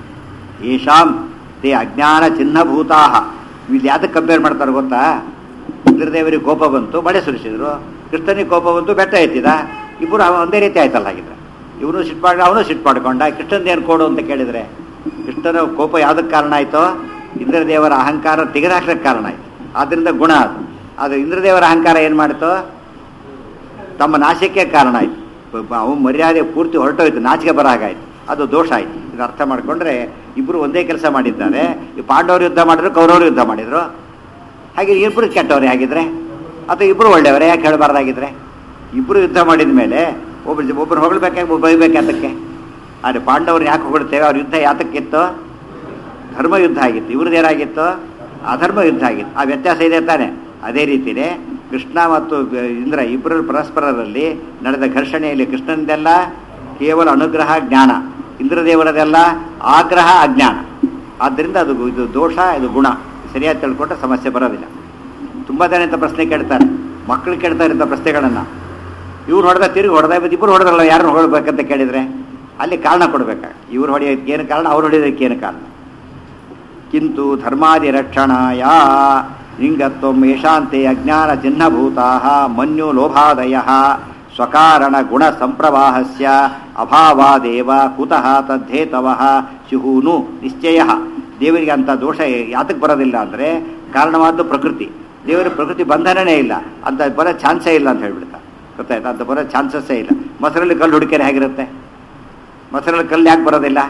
ಯಶಾಂ ತೇ ಅಜ್ಞಾನ ಚಿಹ್ನಭೂತಾಹ ಇಲ್ಲಿ ಯಾತಕ್ಕೆ ಕಂಪೇರ್ ಮಾಡ್ತಾರೆ ಗೊತ್ತಾ ಇಂದ್ರದೇವರಿಗೆ ಕೋಪ ಬಂತು ಮಳೆ ಸುರಿಸಿದ್ರು ಕೃಷ್ಣನಿಗೆ ಕೋಪ ಬಂತು ಬೆಟ್ಟ ಎತ್ತಿದ ಇಬ್ಬರು ಒಂದೇ ರೀತಿ ಆಯ್ತಲ್ಲ ಹಾಗಿದ್ರೆ ಇವನು ಸಿಟ್ಟು ಮಾಡಿ ಅವನು ಸಿಟ್ಟು ಮಾಡ್ಕೊಂಡ ಕೃಷ್ಣಂದೇನು ಕೊಡು ಅಂತ ಕೇಳಿದ್ರೆ ಕೃಷ್ಣನ ಕೋಪ ಯಾವುದಕ್ಕೆ ಕಾರಣ ಆಯಿತು ಇಂದ್ರದೇವರ ಅಹಂಕಾರ ತೆಗೆದಾಕ್ಲಿಕ್ಕೆ ಕಾರಣ ಆಯಿತು ಆದ್ದರಿಂದ ಗುಣ ಅದು ಅದು ಇಂದ್ರದೇವರ ಅಹಂಕಾರ ಏನು ಮಾಡಿತು ತಮ್ಮ ನಾಶಕ್ಕೆ ಕಾರಣ ಆಯಿತು ಅವನು ಮರ್ಯಾದೆ ಪೂರ್ತಿ ಹೊರಟೋಯ್ತು ನಾಚಿಕೆ ಬರ ಹಾಗಾಯ್ತು ಅದು ದೋಷ ಆಯ್ತು ಇದು ಅರ್ಥ ಮಾಡ್ಕೊಂಡ್ರೆ ಇಬ್ಬರು ಒಂದೇ ಕೆಲಸ ಮಾಡಿದ್ದಾರೆ ಈ ಪಾಂಡವರು ಯುದ್ಧ ಮಾಡಿದ್ರು ಕೌರವರು ಯುದ್ಧ ಮಾಡಿದ್ರು ಹಾಗೆ ಇಬ್ಬರು ಕೆಟ್ಟವ್ರೆ ಹಾಗಿದ್ರೆ ಅಥವಾ ಇಬ್ಬರು ಒಳ್ಳೆಯವರೇ ಯಾಕೆ ಹೇಳಬಾರ್ದಾಗಿದ್ರೆ ಇಬ್ಬರು ಯುದ್ಧ ಮಾಡಿದ ಮೇಲೆ ಒಬ್ರು ಒಬ್ಬರು ಹೊಗಳ್ಬೇಕಾಗಿ ಒಬ್ಬರು ಬೈಬೇಕು ಯಾತಕ್ಕೆ ಆದರೆ ಪಾಂಡವ್ರು ಯಾಕೆ ಹೊಗಳ್ತೇವೆ ಅವ್ರ ಯುದ್ಧ ಯಾತಕ್ಕಿತ್ತು ಧರ್ಮ ಯುದ್ಧ ಆಗಿತ್ತು ಇವ್ರದ್ದು ಏನಾಗಿತ್ತು ಅಧರ್ಮ ಯುದ್ಧ ಆಗಿತ್ತು ಆ ವ್ಯತ್ಯಾಸ ಇದೆ ತಾನೆ ಅದೇ ರೀತಿಯೇ ಕೃಷ್ಣ ಮತ್ತು ಇಂದ್ರ ಇಬ್ಬರ ಪರಸ್ಪರರಲ್ಲಿ ನಡೆದ ಘರ್ಷಣೆಯಲ್ಲಿ ಕೃಷ್ಣನದೆಲ್ಲ ಕೇವಲ ಅನುಗ್ರಹ ಜ್ಞಾನ ಇಂದ್ರದೇವರದೆಲ್ಲ ಆಗ್ರಹ ಅಜ್ಞಾನ ಆದ್ದರಿಂದ ಅದು ಇದು ದೋಷ ಇದು ಗುಣ ಸರಿಯಾಗಿ ತಿಳ್ಕೊಂಡ್ರೆ ಸಮಸ್ಯೆ ಬರೋದಿಲ್ಲ ತುಂಬ ಜನ ಇಂಥ ಪ್ರಶ್ನೆ ಕೇಳ್ತಾರೆ ಮಕ್ಕಳು ಕೇಳ್ತಾರೆ ಇಂಥ ಪ್ರಶ್ನೆಗಳನ್ನು ಇವ್ರು ಹೊಡೆದ ತಿರುಗಿ ಹೊಡೆದ ಇಬ್ಬರು ಹೊಡೆದ್ರಲ್ಲ ಯಾರನ್ನು ಹೊಡಬೇಕಂತ ಕೇಳಿದರೆ ಅಲ್ಲಿ ಕಾರಣ ಕೊಡಬೇಕಾಗ ಇವ್ರು ಹೊಡೆಯೋದಕ್ಕೆ ಏನು ಕಾರಣ ಅವ್ರು ಹೊಡೆಯೋದಕ್ಕೆ ಏನು ಕಾರಣ ಕಿಂತು ಧರ್ಮಾದಿ ರಕ್ಷಣಾಯ ಲಿಂಗತ್ವಂ ಯಶಾಂತೆ ಅಜ್ಞಾನ ಚಿಹ್ನಭೂತಾ ಮನ್ಯು ಲೋಭಾದಯ ಸ್ವಕಾರಣ ಗುಣ ಸಂಪ್ರವಾಹಸ್ಯ ಅಭಾವಾದೇವ ಕುತಃ ತದ್ದೇತವ ಶಿಹೂನು ನಿಶ್ಚಯ ದೇವರಿಗೆ ಅಂಥ ದೋಷ ಯಾತಕ್ಕೆ ಬರೋದಿಲ್ಲ ಅಂದರೆ ಕಾರಣವಾದ್ದು ಪ್ರಕೃತಿ ದೇವರ ಪ್ರಕೃತಿ ಬಂಧನನೇ ಇಲ್ಲ ಅಂತ ಬರೋ ಚಾನ್ಸೇ ಇಲ್ಲ ಅಂತ ಹೇಳ್ಬಿಡ್ತಾರೆ ಗೊತ್ತಾಯ್ತಾ ಅಂತ ಬರೋ ಚಾನ್ಸಸ್ಸೇ ಇಲ್ಲ ಮೊಸರಲ್ಲಿ ಕಲ್ಲು ಹುಡುಕಿದ್ರೆ ಹೇಗಿರುತ್ತೆ ಮೊಸರಲ್ಲಿ ಕಲ್ಲು ಯಾಕೆ ಬರೋದಿಲ್ಲ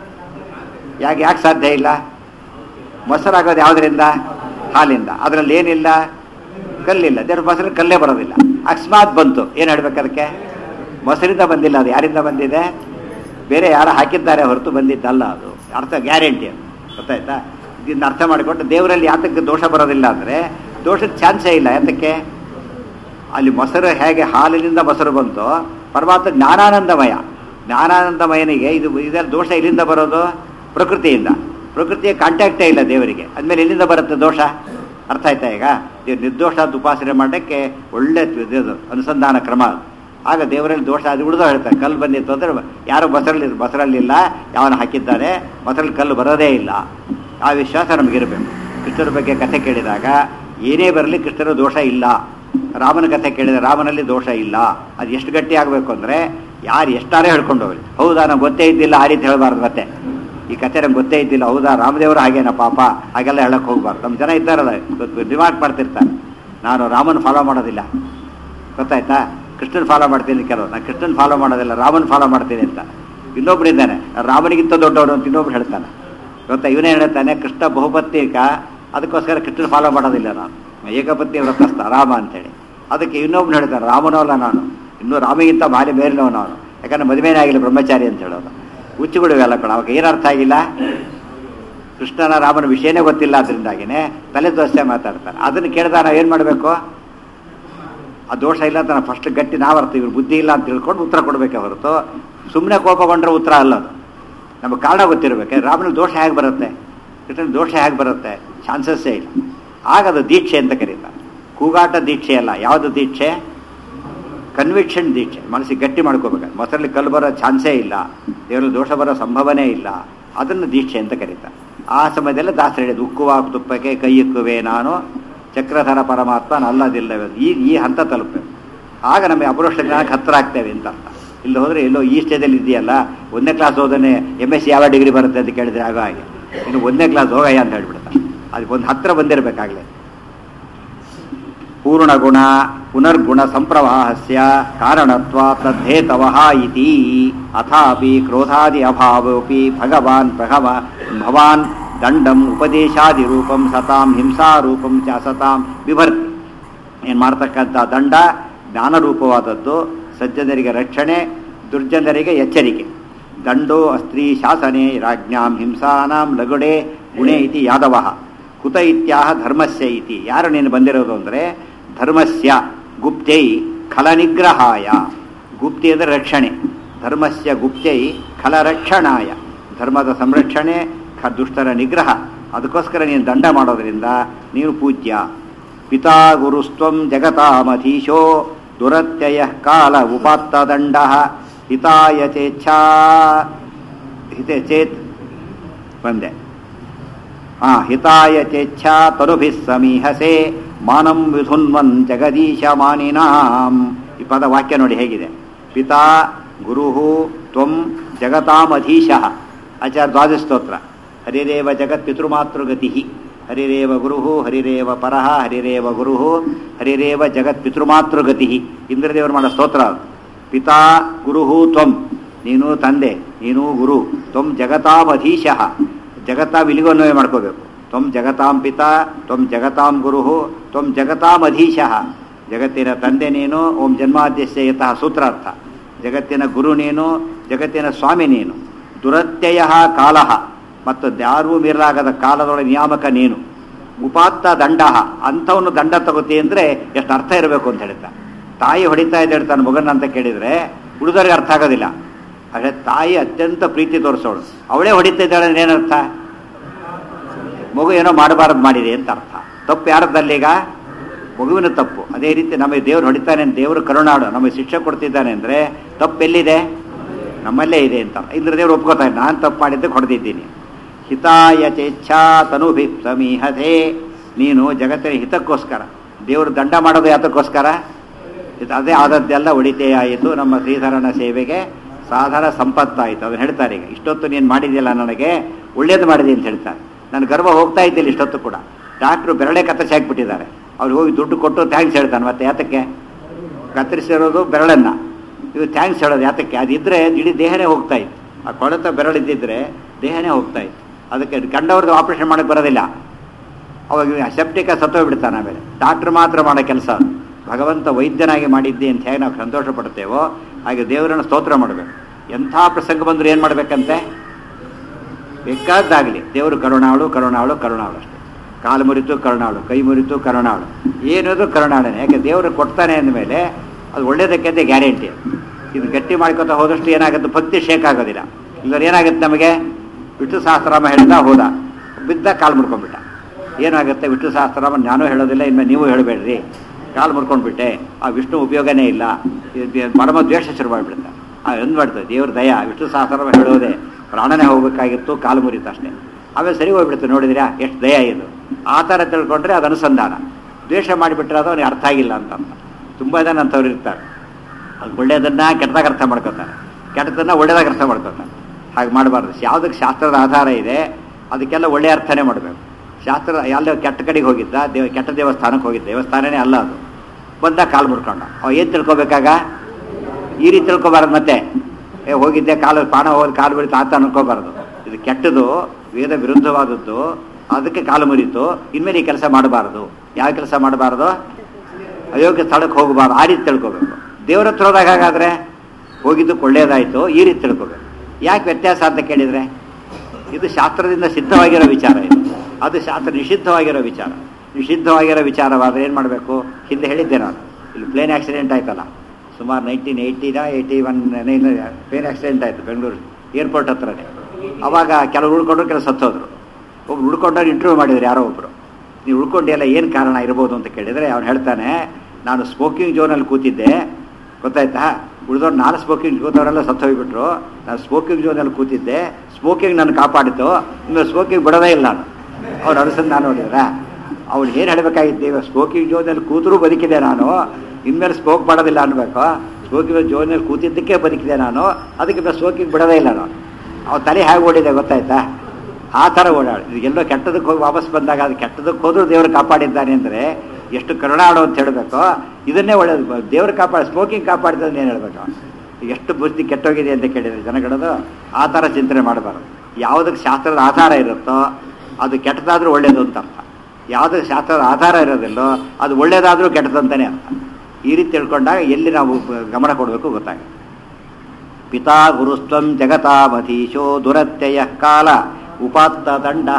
ಯಾಕೆ ಯಾಕೆ ಸಾಧ್ಯ ಇಲ್ಲ ಮೊಸರಾಗೋದು ಯಾವುದರಿಂದ ಹಾಲಿಂದ ಅದರಲ್ಲಿ ಏನಿಲ್ಲ ಕಲ್ಲಿಲ್ಲ ದೇವ್ರ ಮೊಸರು ಕಲ್ಲೇ ಬರೋದಿಲ್ಲ ಅಕಸ್ಮಾತ್ ಬಂತು ಏನು ಹೇಳ್ಬೇಕು ಅದಕ್ಕೆ ಮೊಸರಿಂದ ಬಂದಿಲ್ಲ ಅದು ಯಾರಿಂದ ಬಂದಿದೆ ಬೇರೆ ಯಾರು ಹಾಕಿದ್ದಾರೆ ಹೊರತು ಬಂದಿದ್ದಲ್ಲ ಅದು ಅರ್ಥ ಗ್ಯಾರಂಟಿ ಅದು ಗೊತ್ತಾಯ್ತಾ ಇದನ್ನ ಅರ್ಥ ಮಾಡಿಕೊಂಡು ದೇವರಲ್ಲಿ ಯಾತಕ್ಕೆ ದೋಷ ಬರೋದಿಲ್ಲ ಅಂದರೆ ದೋಷದ ಚಾನ್ಸೇ ಇಲ್ಲ ಯಾತಕ್ಕೆ ಅಲ್ಲಿ ಮೊಸರು ಹೇಗೆ ಹಾಲಿನಿಂದ ಮೊಸರು ಬಂತು ಪರಮಾತ್ಮ ಜ್ಞಾನಾನಂದಮಯ ಜ್ಞಾನಾನಂದಮಯನಿಗೆ ಇದು ಇದೆಲ್ಲ ದೋಷ ಎಲ್ಲಿಂದ ಬರೋದು ಪ್ರಕೃತಿಯಿಂದ ಪ್ರಕೃತಿಯ ಕಾಂಟ್ಯಾಕ್ಟೇ ಇಲ್ಲ ದೇವರಿಗೆ ಅದ್ಮೇಲೆ ಎಲ್ಲಿಂದ ಬರುತ್ತೆ ದೋಷ ಅರ್ಥ ಆಯ್ತಾ ಈಗ ಇದು ನಿರ್ದೋಷ ಅಂತ ಉಪಾಸನೆ ಮಾಡೋಕ್ಕೆ ಒಳ್ಳೆ ಇದು ಅನುಸಂಧಾನ ಕ್ರಮ ಅದು ಆಗ ದೇವರಲ್ಲಿ ದೋಷ ಅದು ಉಳಿದು ಹೇಳ್ತಾರೆ ಕಲ್ಲು ಬಂದಿತ್ತು ಅಂದರೆ ಯಾರು ಬಸರಲ್ಲಿ ಬಸರಲ್ಲಿಲ್ಲ ಯಾವನು ಹಾಕಿದ್ದಾರೆ ಬಸರಲ್ಲಿ ಕಲ್ಲು ಬರೋದೇ ಇಲ್ಲ ಆ ವಿಶ್ವಾಸ ನಮಗಿರಬೇಕು ಕೃಷ್ಣರ ಬಗ್ಗೆ ಕಥೆ ಕೇಳಿದಾಗ ಏನೇ ಬರಲಿ ಕೃಷ್ಣರ ದೋಷ ಇಲ್ಲ ರಾಮನ ಕಥೆ ಕೇಳಿದರೆ ರಾಮನಲ್ಲಿ ದೋಷ ಇಲ್ಲ ಅದು ಎಷ್ಟು ಗಟ್ಟಿ ಆಗಬೇಕು ಅಂದರೆ ಯಾರು ಎಷ್ಟಾರೇ ಹೇಳ್ಕೊಂಡು ಹೋಗಲಿ ಹೌದಾ ನಂಗೆ ಗೊತ್ತೇ ಇದ್ದಿಲ್ಲ ಆ ರೀತಿ ಹೇಳಬಾರ್ದು ಮತ್ತೆ ಈ ಕಥೆ ನಂಗೆ ಗೊತ್ತೇ ಇದ್ದಿಲ್ಲ ಹೌದಾ ರಾಮದೇವರು ಹಾಗೇನ ಪಾಪ ಹಾಗೆಲ್ಲ ಹೇಳಕ್ಕೆ ಹೋಗ್ಬಾರ್ದು ನಮ್ಮ ಜನ ಇದ್ದಾರಲ್ಲ ರಿಮಾರ್ಕ್ ಮಾಡ್ತಿರ್ತಾರೆ ನಾನು ರಾಮನ ಫಾಲೋ ಮಾಡೋದಿಲ್ಲ ಗೊತ್ತಾಯ್ತಾ ಕೃಷ್ಣನ್ ಫಾಲೋ ಮಾಡ್ತೀನಿ ಕೆಲವು ನಾನು ಕೃಷ್ಣನ್ ಫಾಲೋ ಮಾಡೋದಿಲ್ಲ ರಾಮನ್ ಫಾಲೋ ಮಾಡ್ತೀನಿ ಅಂತ ಇನ್ನೊಬ್ರು ಇದ್ದಾನೆ ರಾಮನಿಗಿಂತ ದೊಡ್ಡವನು ಅಂತ ಇನ್ನೊಬ್ರು ಹೇಳ್ತಾನೆ ಗೊತ್ತಾ ಇವನೇ ಹೇಳ್ತಾನೆ ಕೃಷ್ಣ ಬಹುಪತ್ನಿಕ ಅದಕ್ಕೋಸ್ಕರ ಕೃಷ್ಣನ್ ಫಾಲೋ ಮಾಡೋದಿಲ್ಲ ನಾನು ಏಕಪತ್ನಿ ವ್ರತಸ್ಥ ರಾಮ ಅಂತೇಳಿ ಅದಕ್ಕೆ ಇನ್ನೊಬ್ರು ಹೇಳ್ತಾನೆ ರಾಮನವಲ್ಲ ನಾನು ಇನ್ನೂ ರಾಮಿಗಿಂತ ಭಾರಿ ಮೇಲಿನವ ನಾನು ಯಾಕಂದ್ರೆ ಮದುವೆನೇ ಆಗಿಲ್ಲ ಬ್ರಹ್ಮಚಾರಿ ಅಂತ ಹೇಳೋದು ಹುಚ್ಚುಗಳು ಇವೆಲ್ಲ ಕೂಡ ಅವಾಗ ಏನು ಅರ್ಥ ಆಗಿಲ್ಲ ಕೃಷ್ಣನ ರಾಮನ ವಿಷಯನೇ ಗೊತ್ತಿಲ್ಲ ಅದರಿಂದಾಗಿನೇ ತಲೆ ದೋಸೆ ಮಾತಾಡ್ತಾರೆ ಅದನ್ನು ಕೇಳಿದಾಗ ನಾವು ಏನು ಮಾಡಬೇಕು ಆ ದೋಷ ಇಲ್ಲ ಅಂತ ನಾವು ಫಸ್ಟ್ ಗಟ್ಟಿ ನಾವು ಅರ್ಥ ಇವ್ರು ಬುದ್ಧಿ ಇಲ್ಲ ಅಂತ ತಿಳ್ಕೊಂಡು ಉತ್ತರ ಕೊಡಬೇಕೆ ಹೊರತು ಸುಮ್ಮನೆ ಕೋಪಗೊಂಡ್ರೆ ಉತ್ತರ ಅಲ್ಲ ಅದು ನಮಗೆ ಕಾರಣ ಗೊತ್ತಿರಬೇಕು ರಾಮನ ದೋಷ ಹೇಗೆ ಬರುತ್ತೆ ಕೃಷ್ಣನ ದೋಷ ಹೇಗೆ ಬರುತ್ತೆ ಚಾನ್ಸಸ್ಸೇ ಇಲ್ಲ ಆಗ ಅದು ದೀಕ್ಷೆ ಅಂತ ಕರೀತಾರೆ ಕೂಗಾಟ ದೀಕ್ಷೆ ಅಲ್ಲ ಯಾವುದು ದೀಕ್ಷೆ ಕನ್ವಿಕ್ಷನ್ ದೀಕ್ಷೆ ಮನಸ್ಸಿಗೆ ಗಟ್ಟಿ ಮಾಡ್ಕೋಬೇಕು ಮೊಸರಲ್ಲಿ ಕಲ್ಲು ಬರೋ ಚಾನ್ಸೇ ಇಲ್ಲ ದೇವರಲ್ಲಿ ದೋಷ ಬರೋ ಸಂಭವನೇ ಇಲ್ಲ ಅದನ್ನು ದೀಕ್ಷೆ ಅಂತ ಕರೀತಾರೆ ಆ ಸಮಯದಲ್ಲಿ ದಾಸರು ಹೇಳಿದ್ದು ಉಕ್ಕುವ ತುಪ್ಪಕ್ಕೆ ಕೈ ಇಕ್ಕುವೆ ನಾನು ಚಕ್ರಧರ ಪರಮಾತ್ಮ ಅಲ್ಲದಿಲ್ಲವೇ ಈ ಈ ಹಂತ ತಲುಪಬೇಕು ಆಗ ನಮಗೆ ಅಪರೋಕ್ಷ ಜ್ಞಾನಕ್ಕೆ ಹತ್ತಿರ ಆಗ್ತೇವೆ ಅಂತ ಅರ್ಥ ಇಲ್ಲಿ ಹೋದರೆ ಎಲ್ಲೋ ಈ ಸ್ಟೇಜಲ್ಲಿ ಇದೆಯಲ್ಲ ಒಂದನೇ ಕ್ಲಾಸ್ ಹೋದನೆ ಎಮ್ ಎಸ್ ಸಿ ಯಾವ ಡಿಗ್ರಿ ಬರುತ್ತೆ ಅಂತ ಕೇಳಿದ್ರೆ ಆಗೋ ಹಾಗೆ ಇನ್ನು ಒಂದನೇ ಕ್ಲಾಸ್ ಹೋಗಯ್ಯ ಅಂತ ಹೇಳ್ಬಿಡ್ತಾರೆ ಅದಕ್ಕೆ ಒಂದು ಹತ್ರ ಬಂದಿರಬೇಕಾಗಲೇ ಪೂರ್ಣಗುಣ ಪುನರ್ಗುಣ ಸಂಪ್ರವಾಹಸ್ಯ ಕಾರಣತ್ವ ತದ್ದೇತವಃ ಇತಿ ಅಥಾಪಿ ಕ್ರೋಧಾದಿ ಅಭಾವೋಪಿ ಭಗವಾನ್ ಪ್ರಭವ ಭವಾನ್ ದಂಡಂ ಉಪದೇಶಾದಿ ರೂಪಂ ಸತಾಂ ಹಿಂಸಾರೂಪಂ ಚ ಸತಾಂ ವಿಭರ್ತಿ ಏನು ಮಾಡ್ತಕ್ಕಂಥ ದಂಡ ಜ್ಞಾನರೂಪವಾದದ್ದು ಸಜ್ಜನರಿಗೆ ರಕ್ಷಣೆ ದುರ್ಜನರಿಗೆ ಎಚ್ಚರಿಕೆ ದಂಡೋ ಅಸ್ತ್ರೀ ಶಾಸನೆ ರಾಜ್ಞಾಂ ಹಿಂಸಾನಾಂ ಲಗುಡೆ ಗುಣೆ ಇತಿ ಯಾದವಃ ಕುತ ಇತ್ಯಾಹ ಧರ್ಮಸ್ಯ ಇತಿ ಯಾರು ನೀನು ಬಂದಿರೋದು ಅಂದರೆ ಧರ್ಮಸ್ಯ ಗುಪ್ತೈ ಖಲನಿಗ್ರಹಾಯ ಗುಪ್ತಿ ಅಂದರೆ ರಕ್ಷಣೆ ಧರ್ಮಸ್ಯ ಗುಪ್ತೈ ಖಲರಕ್ಷಣಾಯ ಧರ್ಮದ ಸಂರಕ್ಷಣೆ ಖ ದುಷ್ಟರ ನಿಗ್ರಹ ಅದಕ್ಕೋಸ್ಕರ ನೀನು ದಂಡ ಮಾಡೋದ್ರಿಂದ ನೀನು ಪೂಜ್ಯ ಪಿತಾ ಗುರುಸ್ತ್ವಂ ಜಗತಾಮಧೀಶೋ ದುರತ್ಯಯ ಕಾಲ ಉಪಾತ್ತದಂಡ ಹಿತಾಯ ಚೇಚ್ಛಾ ಹಿತೆ ಚೇತ್ ಬಂದೆ ಹಾ ಹಿತಾಯ ಚೇಚ್ಛಾ ತನುಭಿಃ ಸಮೀಹಸೆ ಮಾನಂ ವಿಧುನ್ವನ್ ಜಗದೀಶ ಮಾನಿನಾಂ ಈ ಪದ ವಾಕ್ಯ ನೋಡಿ ಹೇಗಿದೆ ಪಿತಾ ಗುರು ತ್ವಂ ಜಗತಾಮಧೀಶಃ ಆಚಾರ್ಯ ದ್ವಾದಶ ಸ್ತೋತ್ರ ಹರಿರೇವ ಜಗತ್ ಪಿತೃಮಾತೃಗತಿ ಹರಿರೇವ ಗುರು ಹರಿರೇವ ಪರಃ ಹರಿರೇವ ಗುರು ಹರಿರೇವ ಜಗತ್ ಪಿತೃಮಾತೃಗತಿ ಇಂದ್ರದೇವರು ಮಾಡೋ ಸ್ತೋತ್ರ ಅದು. ಪಿತಾ ಗುರು ತ್ವಂ ನೀನು ತಂದೆ ನೀನು ಗುರು ತ್ವಂ ಜಗತಾಮಧೀಶಃ ಜಗತ್ತಾಂ ಇಲ್ಲಿಗೂ ಅನ್ವಯ ಮಾಡ್ಕೋಬೇಕು ತ್ವಂ ಜಗತಾಂ ಪಿತಾ ತ್ವಂ ಜಗತಾಂ ಗುರು ತ್ವಂ ಜಗತಾಂ ಅಧೀಶಃ ಜಗತ್ತಿನ ತಂದೆ ನೀನು ಓಂ ಜನ್ಮಾದ್ಯಸ್ಯ ಯತಃ ಸೂತ್ರಾರ್ಥ ಜಗತ್ತಿನ ಗುರು ನೀನು ಜಗತ್ತಿನ ಸ್ವಾಮಿ ನೀನು ದುರತ್ಯಯ ಕಾಲ ಮತ್ತು ಯಾರೂ ಮೀರಲಾಗದ ಕಾಲದೊಳಗೆ ನಿಯಾಮಕ ನೀನು ಉಪಾತ್ತ ದಂಡ ಅಂಥವನು ದಂಡ ತಗೋತಿ ಅಂದರೆ ಎಷ್ಟು ಅರ್ಥ ಇರಬೇಕು ಅಂತ ಹೇಳ್ತಾ ತಾಯಿ ಹೊಡಿತಾ ಇದ್ದಾಳೆ ತನ್ನ ಮಗನ ಅಂತ ಕೇಳಿದರೆ ಹುಡುಗರಿಗೆ ಅರ್ಥ ಆಗೋದಿಲ್ಲ ಆದರೆ ತಾಯಿ ಅತ್ಯಂತ ಪ್ರೀತಿ ತೋರಿಸೋಳು ಅವಳೇ ಹೊಡಿತಾ ಇದ್ದಾಳೆ ಅಂದ್ರೆ ಏನರ್ಥ ಮಗು ಏನೋ ಮಾಡಬಾರದು ಮಾಡಿದೆ ಅಂತ ಅರ್ಥ ತಪ್ಪು ಯಾರದ್ದಲ್ಲೀಗ ಮಗುವಿನ ತಪ್ಪು ಅದೇ ರೀತಿ ನಮಗೆ ದೇವ್ರು ಹೊಡಿತಾನೆ ದೇವರು ಕರುಣಾಡು ನಮಗೆ ಶಿಕ್ಷೆ ಕೊಡ್ತಿದ್ದಾನೆ ಅಂದರೆ ತಪ್ಪು ಎಲ್ಲಿದೆ ನಮ್ಮಲ್ಲೇ ಇದೆ ಅಂತ ಇಂದ್ರ ದೇವ್ರು ಒಪ್ಕೋತಾನೆ ನಾನು ತಪ್ಪು ಮಾಡಿದ್ದಕ್ಕೆ ಹೊಡೆದಿದ್ದೀನಿ ಹಿತಾಯ ಚೇಚ್ಛಾ ತನುಭಿ ಸಮೀಹತೆ ನೀನು ಜಗತ್ತಿನ ಹಿತಕ್ಕೋಸ್ಕರ ದೇವರು ದಂಡ ಮಾಡೋದು ಯಾತಕ್ಕೋಸ್ಕರ ಇದು ಅದೇ ಆದದ್ದೆಲ್ಲ ಉಳಿತೇ ಆಯಿತು ನಮ್ಮ ಶ್ರೀಧರನ ಸೇವೆಗೆ ಸಾಧನ ಸಂಪತ್ತಾಯಿತು ಅದನ್ನು ಹೇಳ್ತಾರೆ ಈಗ ಇಷ್ಟೊತ್ತು ನೀನು ಮಾಡಿದ್ಯಲ್ಲ ನನಗೆ ಒಳ್ಳೇದು ಮಾಡಿದೆ ಅಂತ ಹೇಳ್ತಾರೆ ನನ್ನ ಗರ್ವ ಹೋಗ್ತಾ ಇದ್ದಿಲ್ಲ ಇಷ್ಟೊತ್ತು ಕೂಡ ಡಾಕ್ಟ್ರು ಬೆರಳೆ ಕತ್ತರಿಸಿ ಹಾಕ್ಬಿಟ್ಟಿದ್ದಾರೆ ಅವ್ರು ಹೋಗಿ ದುಡ್ಡು ಕೊಟ್ಟು ಥ್ಯಾಂಕ್ಸ್ ಹೇಳ್ತಾನೆ ಮತ್ತೆ ಯಾತಕ್ಕೆ ಕತ್ತರಿಸಿರೋದು ಬೆರಳನ್ನ ಇವು ಥ್ಯಾಂಕ್ಸ್ ಹೇಳೋದು ಯಾತಕ್ಕೆ ಅದಿದ್ದರೆ ಇಡೀ ದೇಹನೇ ಹೋಗ್ತಾ ಇತ್ತು ಆ ಕೊಳೆತ ಬೆರಳಿದ್ದಿದ್ರೆ ದೇಹನೇ ಹೋಗ್ತಾ ಇತ್ತು ಅದಕ್ಕೆ ಕಂಡವ್ರದ್ದು ಆಪರೇಷನ್ ಮಾಡೋಕ್ಕೆ ಬರೋದಿಲ್ಲ ಅವಾಗ ಸೆಪ್ಟಿಕ ಸತ್ತೋಗ್ಬಿಡ್ತಾನೆ ಆಮೇಲೆ ಡಾಕ್ಟ್ರ್ ಮಾತ್ರ ಮಾಡೋ ಕೆಲಸ ಅದು ಭಗವಂತ ವೈದ್ಯನಾಗಿ ಮಾಡಿದ್ದೆ ಅಂತ ಹೇಗೆ ನಾವು ಸಂತೋಷ ಪಡ್ತೇವೋ ಹಾಗೆ ದೇವರನ್ನು ಸ್ತೋತ್ರ ಮಾಡಬೇಕು ಎಂಥ ಪ್ರಸಂಗ ಬಂದರೂ ಏನು ಮಾಡಬೇಕಂತೆ ಬೇಕಾದ್ದಾಗಲಿ ದೇವರು ಕರುಣಾಳು ಕರುಣಾಳು ಕರುಣಾಳು ಅಷ್ಟೇ ಕಾಲು ಮುರಿತು ಕರುಣಾಳು ಕೈ ಮುರಿತು ಕರುಣಾಳು ಏನಿದ್ರು ಕರುಣಾಳನೆ ಯಾಕೆ ದೇವರು ಕೊಡ್ತಾನೆ ಅಂದಮೇಲೆ ಅದು ಒಳ್ಳೇದಕ್ಕೆ ಗ್ಯಾರಂಟಿ ಇದು ಗಟ್ಟಿ ಮಾಡ್ಕೊತಾ ಹೋದಷ್ಟು ಏನಾಗುತ್ತೆ ಭಕ್ತಿ ಶೇಕ್ ಆಗೋದಿಲ್ಲ ಇಲ್ಲದ್ರೆ ಏನಾಗುತ್ತೆ ನಮಗೆ ವಿಷ್ಣು ಸಹಸ್ರನಾಮ ಹೇಳ್ತಾ ಹೋದ ಬಿದ್ದ ಕಾಲು ಮುರ್ಕೊಂಡ್ಬಿಟ್ಟ ಏನಾಗುತ್ತೆ ವಿಷ್ಣು ಸಹಸ್ರನಾಮ ನಾನು ಹೇಳೋದಿಲ್ಲ ಇನ್ನು ನೀವು ಹೇಳಬೇಡ್ರಿ ಕಾಲು ಮುರ್ಕೊಂಡ್ಬಿಟ್ಟೆ ಆ ವಿಷ್ಣು ಉಪಯೋಗನೇ ಇಲ್ಲ ಇದು ಪರಮ ದ್ವೇಷ ಶುರು ಮಾಡಿಬಿಡುತ್ತೆ ಆ ಅಂದ್ಬಿಡ್ತದೆ ದೇವ್ರ ದಯ ವಿಷ್ಣು ಸಹಸ್ರನಾಮ ಹೇಳೋದೆ ಪ್ರಾಣನೇ ಹೋಗಬೇಕಾಗಿತ್ತು ಕಾಲು ಮುರಿತು ಅಷ್ಟೇ ಆಮೇಲೆ ಸರಿ ಹೋಗ್ಬಿಡುತ್ತೆ ನೋಡಿದ್ರಾ ಎಷ್ಟು ದಯ ಇದು ಆ ಥರ ತಿಳ್ಕೊಂಡ್ರೆ ಅದು ಅನುಸಂಧಾನ ದ್ವೇಷ ಮಾಡಿಬಿಟ್ರೆ ಅದು ಅವನಿಗೆ ಅರ್ಥ ಆಗಿಲ್ಲ ಅಂತ ಅರ್ಥ ತುಂಬ ಜನ ಅಂಥವ್ರು ಇರ್ತಾರೆ ಅದು ಒಳ್ಳೆಯದನ್ನ ಕೆಟ್ಟದಾಗ ಅರ್ಥ ಮಾಡ್ಕೋತಾರೆ ಕೆಟ್ಟದನ್ನ ಒಳ್ಳೆಯದಾಗ ಅರ್ಥ ಮಾಡ್ಕೋತಾರೆ ಹಾಗೆ ಮಾಡಬಾರ್ದು ಯಾವುದಕ್ಕೆ ಶಾಸ್ತ್ರದ ಆಧಾರ ಇದೆ ಅದಕ್ಕೆಲ್ಲ ಒಳ್ಳೆಯ ಅರ್ಥನೇ ಮಾಡಬೇಕು ಶಾಸ್ತ್ರ ಎಲ್ಲ ಕೆಟ್ಟ ಕಡೆಗೆ ಹೋಗಿದ್ದ ದೇವ ಕೆಟ್ಟ ದೇವಸ್ಥಾನಕ್ಕೆ ಹೋಗಿದ್ದ ದೇವಸ್ಥಾನನೇ ಅಲ್ಲ ಅದು ಬಂದ ಕಾಲು ಮುರ್ಕೊಂಡ ಅವ ಏನು ತಿಳ್ಕೊಬೇಕಾಗ ಈ ರೀತಿ ತಿಳ್ಕೊಬಾರ್ದು ಮತ್ತೆ ಏ ಹೋಗಿದ್ದೆ ಕಾಲು ಪ್ರಾಣ ಹೋಗಿ ಕಾಲು ಬಿಡ್ತು ಆತ ಅನ್ಕೋಬಾರ್ದು ಇದು ಕೆಟ್ಟದು ವೇದ ವಿರುದ್ಧವಾದದ್ದು ಅದಕ್ಕೆ ಕಾಲು ಮುರಿತು ಇನ್ಮೇಲೆ ಈ ಕೆಲಸ ಮಾಡಬಾರ್ದು ಯಾವ ಕೆಲಸ ಮಾಡಬಾರ್ದು ಅಯೋಗ್ಯ ಸ್ಥಳಕ್ಕೆ ಹೋಗಬಾರ್ದು ಆ ರೀತಿ ತಿಳ್ಕೊಬೇಕು ದೇವ್ರ ಹತ್ರ ಹೋದಾಗ ಹಾಗಾದ್ರೆ ಹೋಗಿದ್ದಕ್ಕೆ ಒಳ್ಳೇದಾಯಿತು ಈ ರೀತಿ ತಿಳ್ಕೊಬೇಕು ಯಾಕೆ ವ್ಯತ್ಯಾಸ ಅಂತ ಕೇಳಿದರೆ ಇದು ಶಾಸ್ತ್ರದಿಂದ ಸಿದ್ಧವಾಗಿರೋ ವಿಚಾರ ಇದು ಅದು ಶಾಸ್ತ್ರ ನಿಷಿದ್ಧವಾಗಿರೋ ವಿಚಾರ ನಿಷಿದ್ಧವಾಗಿರೋ ವಿಚಾರವಾದರೆ ಏನು ಮಾಡಬೇಕು ಹಿಂದೆ ಹೇಳಿದ್ದೆ ನಾನು ಇಲ್ಲಿ ಪ್ಲೇನ್ ಆಕ್ಸಿಡೆಂಟ್ ಆಯ್ತಲ್ಲ ಸುಮಾರು ನೈನ್ಟೀನ್ ಏಯ್ಟಿನ ಏಯ್ಟಿ ಒನ್ ಪ್ಲೇನ್ ಆಕ್ಸಿಡೆಂಟ್ ಆಯಿತು ಬೆಂಗಳೂರು ಏರ್ಪೋರ್ಟ್ ಹತ್ರನೇ ಅವಾಗ ಕೆಲವರು ಉಳ್ಕೊಂಡ್ರು ಕೆಲವು ಸತ್ತೋದ್ರು ಒಬ್ರು ಉಳ್ಕೊಂಡವ್ರು ಇಂಟರ್ವ್ಯೂ ಮಾಡಿದ್ರು ಯಾರೋ ಒಬ್ಬರು ನೀವು ಉಳ್ಕೊಂಡಿಯಲ್ಲ ಏನು ಕಾರಣ ಇರ್ಬೋದು ಅಂತ ಕೇಳಿದರೆ ಅವ್ನು ಹೇಳ್ತಾನೆ ನಾನು ಸ್ಮೋಕಿಂಗ್ ಝೋನಲ್ಲಿ ಕೂತಿದ್ದೆ ಗೊತ್ತಾಯ್ತಾ ಉಳಿದವ್ರು ನಾನು ಸ್ಮೋಕಿಂಗ್ ಕೂತವರೆಲ್ಲ ಸತ್ತೋಗ್ಬಿಟ್ರು ನಾನು ಸ್ಮೋಕಿಂಗ್ ಝೋನಲ್ಲಿ ಕೂತಿದ್ದೆ ಸ್ಮೋಕಿಂಗ್ ನನ್ನ ಕಾಪಾಡಿತು ಇನ್ನು ಸ್ಮೋಕಿಂಗ್ ಬಿಡೋದೇ ಇಲ್ಲ ನಾನು ಅವ್ರು ಅನುಸಂಧಾನ ನೋಡಿದ್ರ ಅವ್ನು ಏನು ಹೇಳಬೇಕಾಗಿತ್ತು ಇವಾಗ ಸ್ಮೋಕಿಂಗ್ ಝೋನಲ್ಲಿ ಕೂತರೂ ಬದುಕಿದೆ ನಾನು ಇನ್ಮೇಲೆ ಸ್ಮೋಕ್ ಮಾಡೋದಿಲ್ಲ ಅನ್ಬೇಕು ಸೋಕಿನ ಜೋನಲ್ಲಿ ಕೂತಿದ್ದಕ್ಕೆ ಬದುಕಿದೆ ನಾನು ಅದಕ್ಕೆ ನಾನು ಸೋಕಿಗೆ ಬಿಡೋದೇ ಇಲ್ಲ ನಾನು ಅವ್ನು ತಲೆ ಹೇಗೆ ಓಡಿದೆ ಗೊತ್ತಾಯ್ತಾ ಆ ಥರ ಓಡಾಡ ಎಲ್ಲೋ ಕೆಟ್ಟದಕ್ಕೆ ಹೋಗಿ ವಾಪಸ್ ಬಂದಾಗ ಅದು ಕೆಟ್ಟದಕ್ಕೆ ಹೋದ್ರೂ ದೇವರು ಕಾಪಾಡಿದ್ದಾನೆ ಅಂದರೆ ಎಷ್ಟು ಕರುಣಾಡು ಅಂತ ಹೇಳಬೇಕು ಇದನ್ನೇ ಒಳ್ಳೇದು ದೇವರು ಕಾಪಾಡ ಸ್ಮೋಕಿಂಗ್ ಕಾಪಾಡಿದ್ರೆ ಏನು ಹೇಳಬೇಕು ಎಷ್ಟು ಬುದ್ಧಿ ಕೆಟ್ಟೋಗಿದೆ ಅಂತ ಕೇಳಿದ್ರೆ ಜನಗಳದು ಆ ಥರ ಚಿಂತನೆ ಮಾಡಬಾರ್ದು ಯಾವುದಕ್ಕೆ ಶಾಸ್ತ್ರದ ಆಧಾರ ಇರುತ್ತೋ ಅದು ಕೆಟ್ಟದಾದ್ರೂ ಒಳ್ಳೇದು ಅಂತ ಅರ್ಥ ಯಾವುದಕ್ಕೆ ಶಾಸ್ತ್ರದ ಆಧಾರ ಇರೋದಿಲ್ಲೋ ಅದು ಒಳ್ಳೇದಾದ್ರೂ ಕೆಟ್ಟದಂತಾನೆ ಅರ್ಥ ಈ ರೀತಿ ತಿಳ್ಕೊಂಡಾಗ ಎಲ್ಲಿ ನಾವು ಗಮನ ಕೊಡಬೇಕು ಗೊತ್ತಾಗುತ್ತೆ ಪಿತಾ ಗುರುಸ್ತ್ವಂ ಜಗತಾಮಧೀಶೋ ದುರತ್ಯಯ ಕಾಲ ಉಪಾತ್ತ ದಂಡ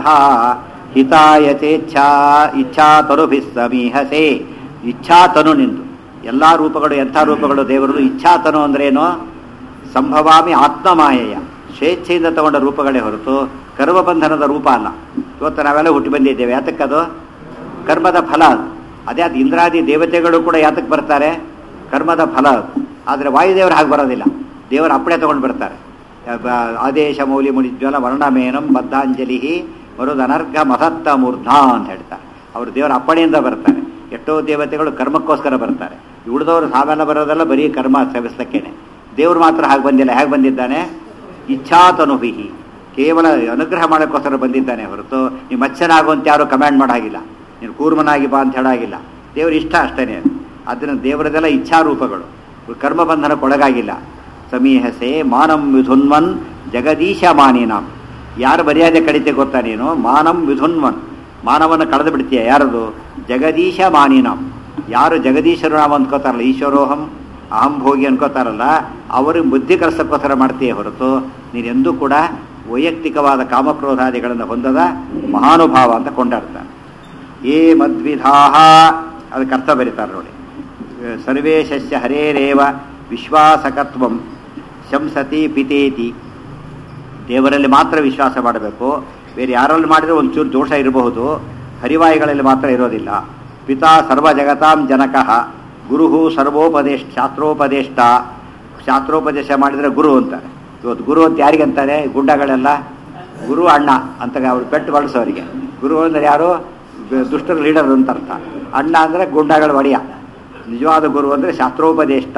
ಹಿತಾಯ ಚೇಚ್ಛಾ ಇಚ್ಛಾ ತನುಭಿಸ್ ಸಮೀಹಸೆ ಇಚ್ಛಾತನು ನಿಂದು ಎಲ್ಲ ರೂಪಗಳು ಎಂಥ ರೂಪಗಳು ದೇವರದು ಇಚ್ಛಾತನು ಅಂದ್ರೇನು ಸಂಭವಾಮಿ ಆತ್ಮಮಾಯೆಯ ಸ್ವೇಚ್ಛೆಯಿಂದ ತಗೊಂಡ ರೂಪಗಳೇ ಹೊರತು ಕರ್ಮಬಂಧನದ ರೂಪ ಅಲ್ಲ ಇವತ್ತು ನಾವೆಲ್ಲ ಹುಟ್ಟಿ ಬಂದಿದ್ದೇವೆ ಯಾತಕ್ಕದು ಕರ್ಮದ ಫಲ ಅದು ಅದೇ ಅದು ಇಂದ್ರಾದಿ ದೇವತೆಗಳು ಕೂಡ ಯಾತಕ್ಕೆ ಬರ್ತಾರೆ ಕರ್ಮದ ಫಲ ಅದು ಆದರೆ ವಾಯುದೇವರು ಹಾಗೆ ಬರೋದಿಲ್ಲ ದೇವರು ಅಪ್ಪಣೆ ತಗೊಂಡು ಬರ್ತಾರೆ ಬ- ಆದೇಶ ಮೌಲ್ಯ ಮುನಿಜ್ವಲ ವರ್ಣಮೇನಂ ಬದ್ಧಾಂಜಲಿ ಮರುದನರ್ಘ ಮಹತ್ತ ಮೂರ್ಧಾ ಅಂತ ಹೇಳ್ತಾರೆ ಅವರು ದೇವರ ಅಪ್ಪಣೆಯಿಂದ ಬರ್ತಾರೆ ಎಷ್ಟೋ ದೇವತೆಗಳು ಕರ್ಮಕ್ಕೋಸ್ಕರ ಬರ್ತಾರೆ ಉಳಿದವರು ಸಾಮಾನ್ಯ ಬರೋದೆಲ್ಲ ಬರೀ ಕರ್ಮ ಸೇವಿಸ್ಲಿಕ್ಕೇನೆ ದೇವರು ಮಾತ್ರ ಹಾಗೆ ಬಂದಿಲ್ಲ ಹೇಗೆ ಬಂದಿದ್ದಾನೆ ಇಚ್ಛಾತನುಭಿಹಿ ಕೇವಲ ಅನುಗ್ರಹ ಮಾಡೋಕ್ಕೋಸ್ಕರ ಬಂದಿದ್ದಾನೆ ಹೊರತು ನೀವು ಮತ್ಸ್ಯನಾಗುವಂತ ಯಾರು ಕಮ್ಯಾಂಡ್ ಮಾಡೋ ಹಾಗಿಲ್ಲ ನೀನು ಕೂರ್ಮನಾಗಿ ಬಾ ಅಂತ ಹೇಳಾಗಿಲ್ಲ ದೇವ್ರ ಇಷ್ಟ ಅಷ್ಟೇನೆ ಅದನ್ನು ದೇವರದೆಲ್ಲ ಇಚ್ಛಾರೂಪಗಳು ಕರ್ಮಬಂಧನಕ್ಕೊಳಗಾಗಿಲ್ಲ ಸಮೀಹಸೆ ಮಾನಂ ವಿಧುನ್ವನ್ ಜಗದೀಶ ಮಾನಿನಾಂ ಯಾರು ಮರ್ಯಾದೆ ಕಡಿತೆ ಗೊತ್ತಾ ನೀನು ಮಾನಂ ವಿಧುನ್ವನ್ ಮಾನವನ ಕಳೆದು ಬಿಡ್ತೀಯ ಯಾರದು ಜಗದೀಶ ಮಾನಿನಾಂ ಯಾರು ಜಗದೀಶರು ನಾವು ಅಂದ್ಕೋತಾರಲ್ಲ ಈಶ್ವರೋಹಂ ಅಹಂ ಭೋಗಿ ಅನ್ಕೋತಾರಲ್ಲ ಅವರು ಬುದ್ಧಿ ಕಲಿಸಕ್ಕೋಸ್ಕರ ಮಾಡ್ತೀಯ ಹೊರತು ನೀನೆಂದೂ ಕೂಡ ವೈಯಕ್ತಿಕವಾದ ಕಾಮಕ್ರೋಧಾದಿಗಳನ್ನು ಹೊಂದದ ಮಹಾನುಭಾವ ಅಂತ ಕೊಂಡಾಡ್ತಾನೆ ಏ ಮದ್ವಿಧಾಹ ಅದಕ್ಕೆ ಅರ್ಥ ಬರೀತಾರೆ ನೋಡಿ ಸರ್ವೇಶಸ್ಯ ಹರೇರೇವ ವಿಶ್ವಾಸಕತ್ವಂ ಶಂಸತಿ ಪಿತೇತಿ ದೇವರಲ್ಲಿ ಮಾತ್ರ ವಿಶ್ವಾಸ ಮಾಡಬೇಕು ಬೇರೆ ಯಾರಲ್ಲಿ ಮಾಡಿದ್ರೆ ಒಂಚೂರು ದೋಷ ಇರಬಹುದು ಹರಿವಾಯುಗಳಲ್ಲಿ ಮಾತ್ರ ಇರೋದಿಲ್ಲ ಪಿತಾ ಸರ್ವ ಜಗತಾಂ ಜನಕಃ ಗುರು ಸರ್ವೋಪದೇಶ ಶಾಸ್ತ್ರೋಪದೇಷ್ಟ ಶಾಸ್ತ್ರೋಪದೇಶ ಮಾಡಿದರೆ ಗುರು ಅಂತಾರೆ ಇವತ್ತು ಗುರು ಅಂತ ಯಾರಿಗೆ ಅಂತಾರೆ ಗುಂಡಗಳೆಲ್ಲ ಗುರು ಅಣ್ಣ ಅಂತ ಅವ್ರು ಪೆಟ್ಟು ಬಳಸೋರಿಗೆ ಗುರು ಅಂದರೆ ಯಾರು ದುಷ್ಟರ ಲೀಡರ್ ಅಂತ ಅರ್ಥ ಅಣ್ಣ ಅಂದರೆ ಗುಂಡಗಳ ಒಡೆಯ ನಿಜವಾದ ಗುರು ಅಂದರೆ ಶಾಸ್ತ್ರೋಪದೇಷ್ಟ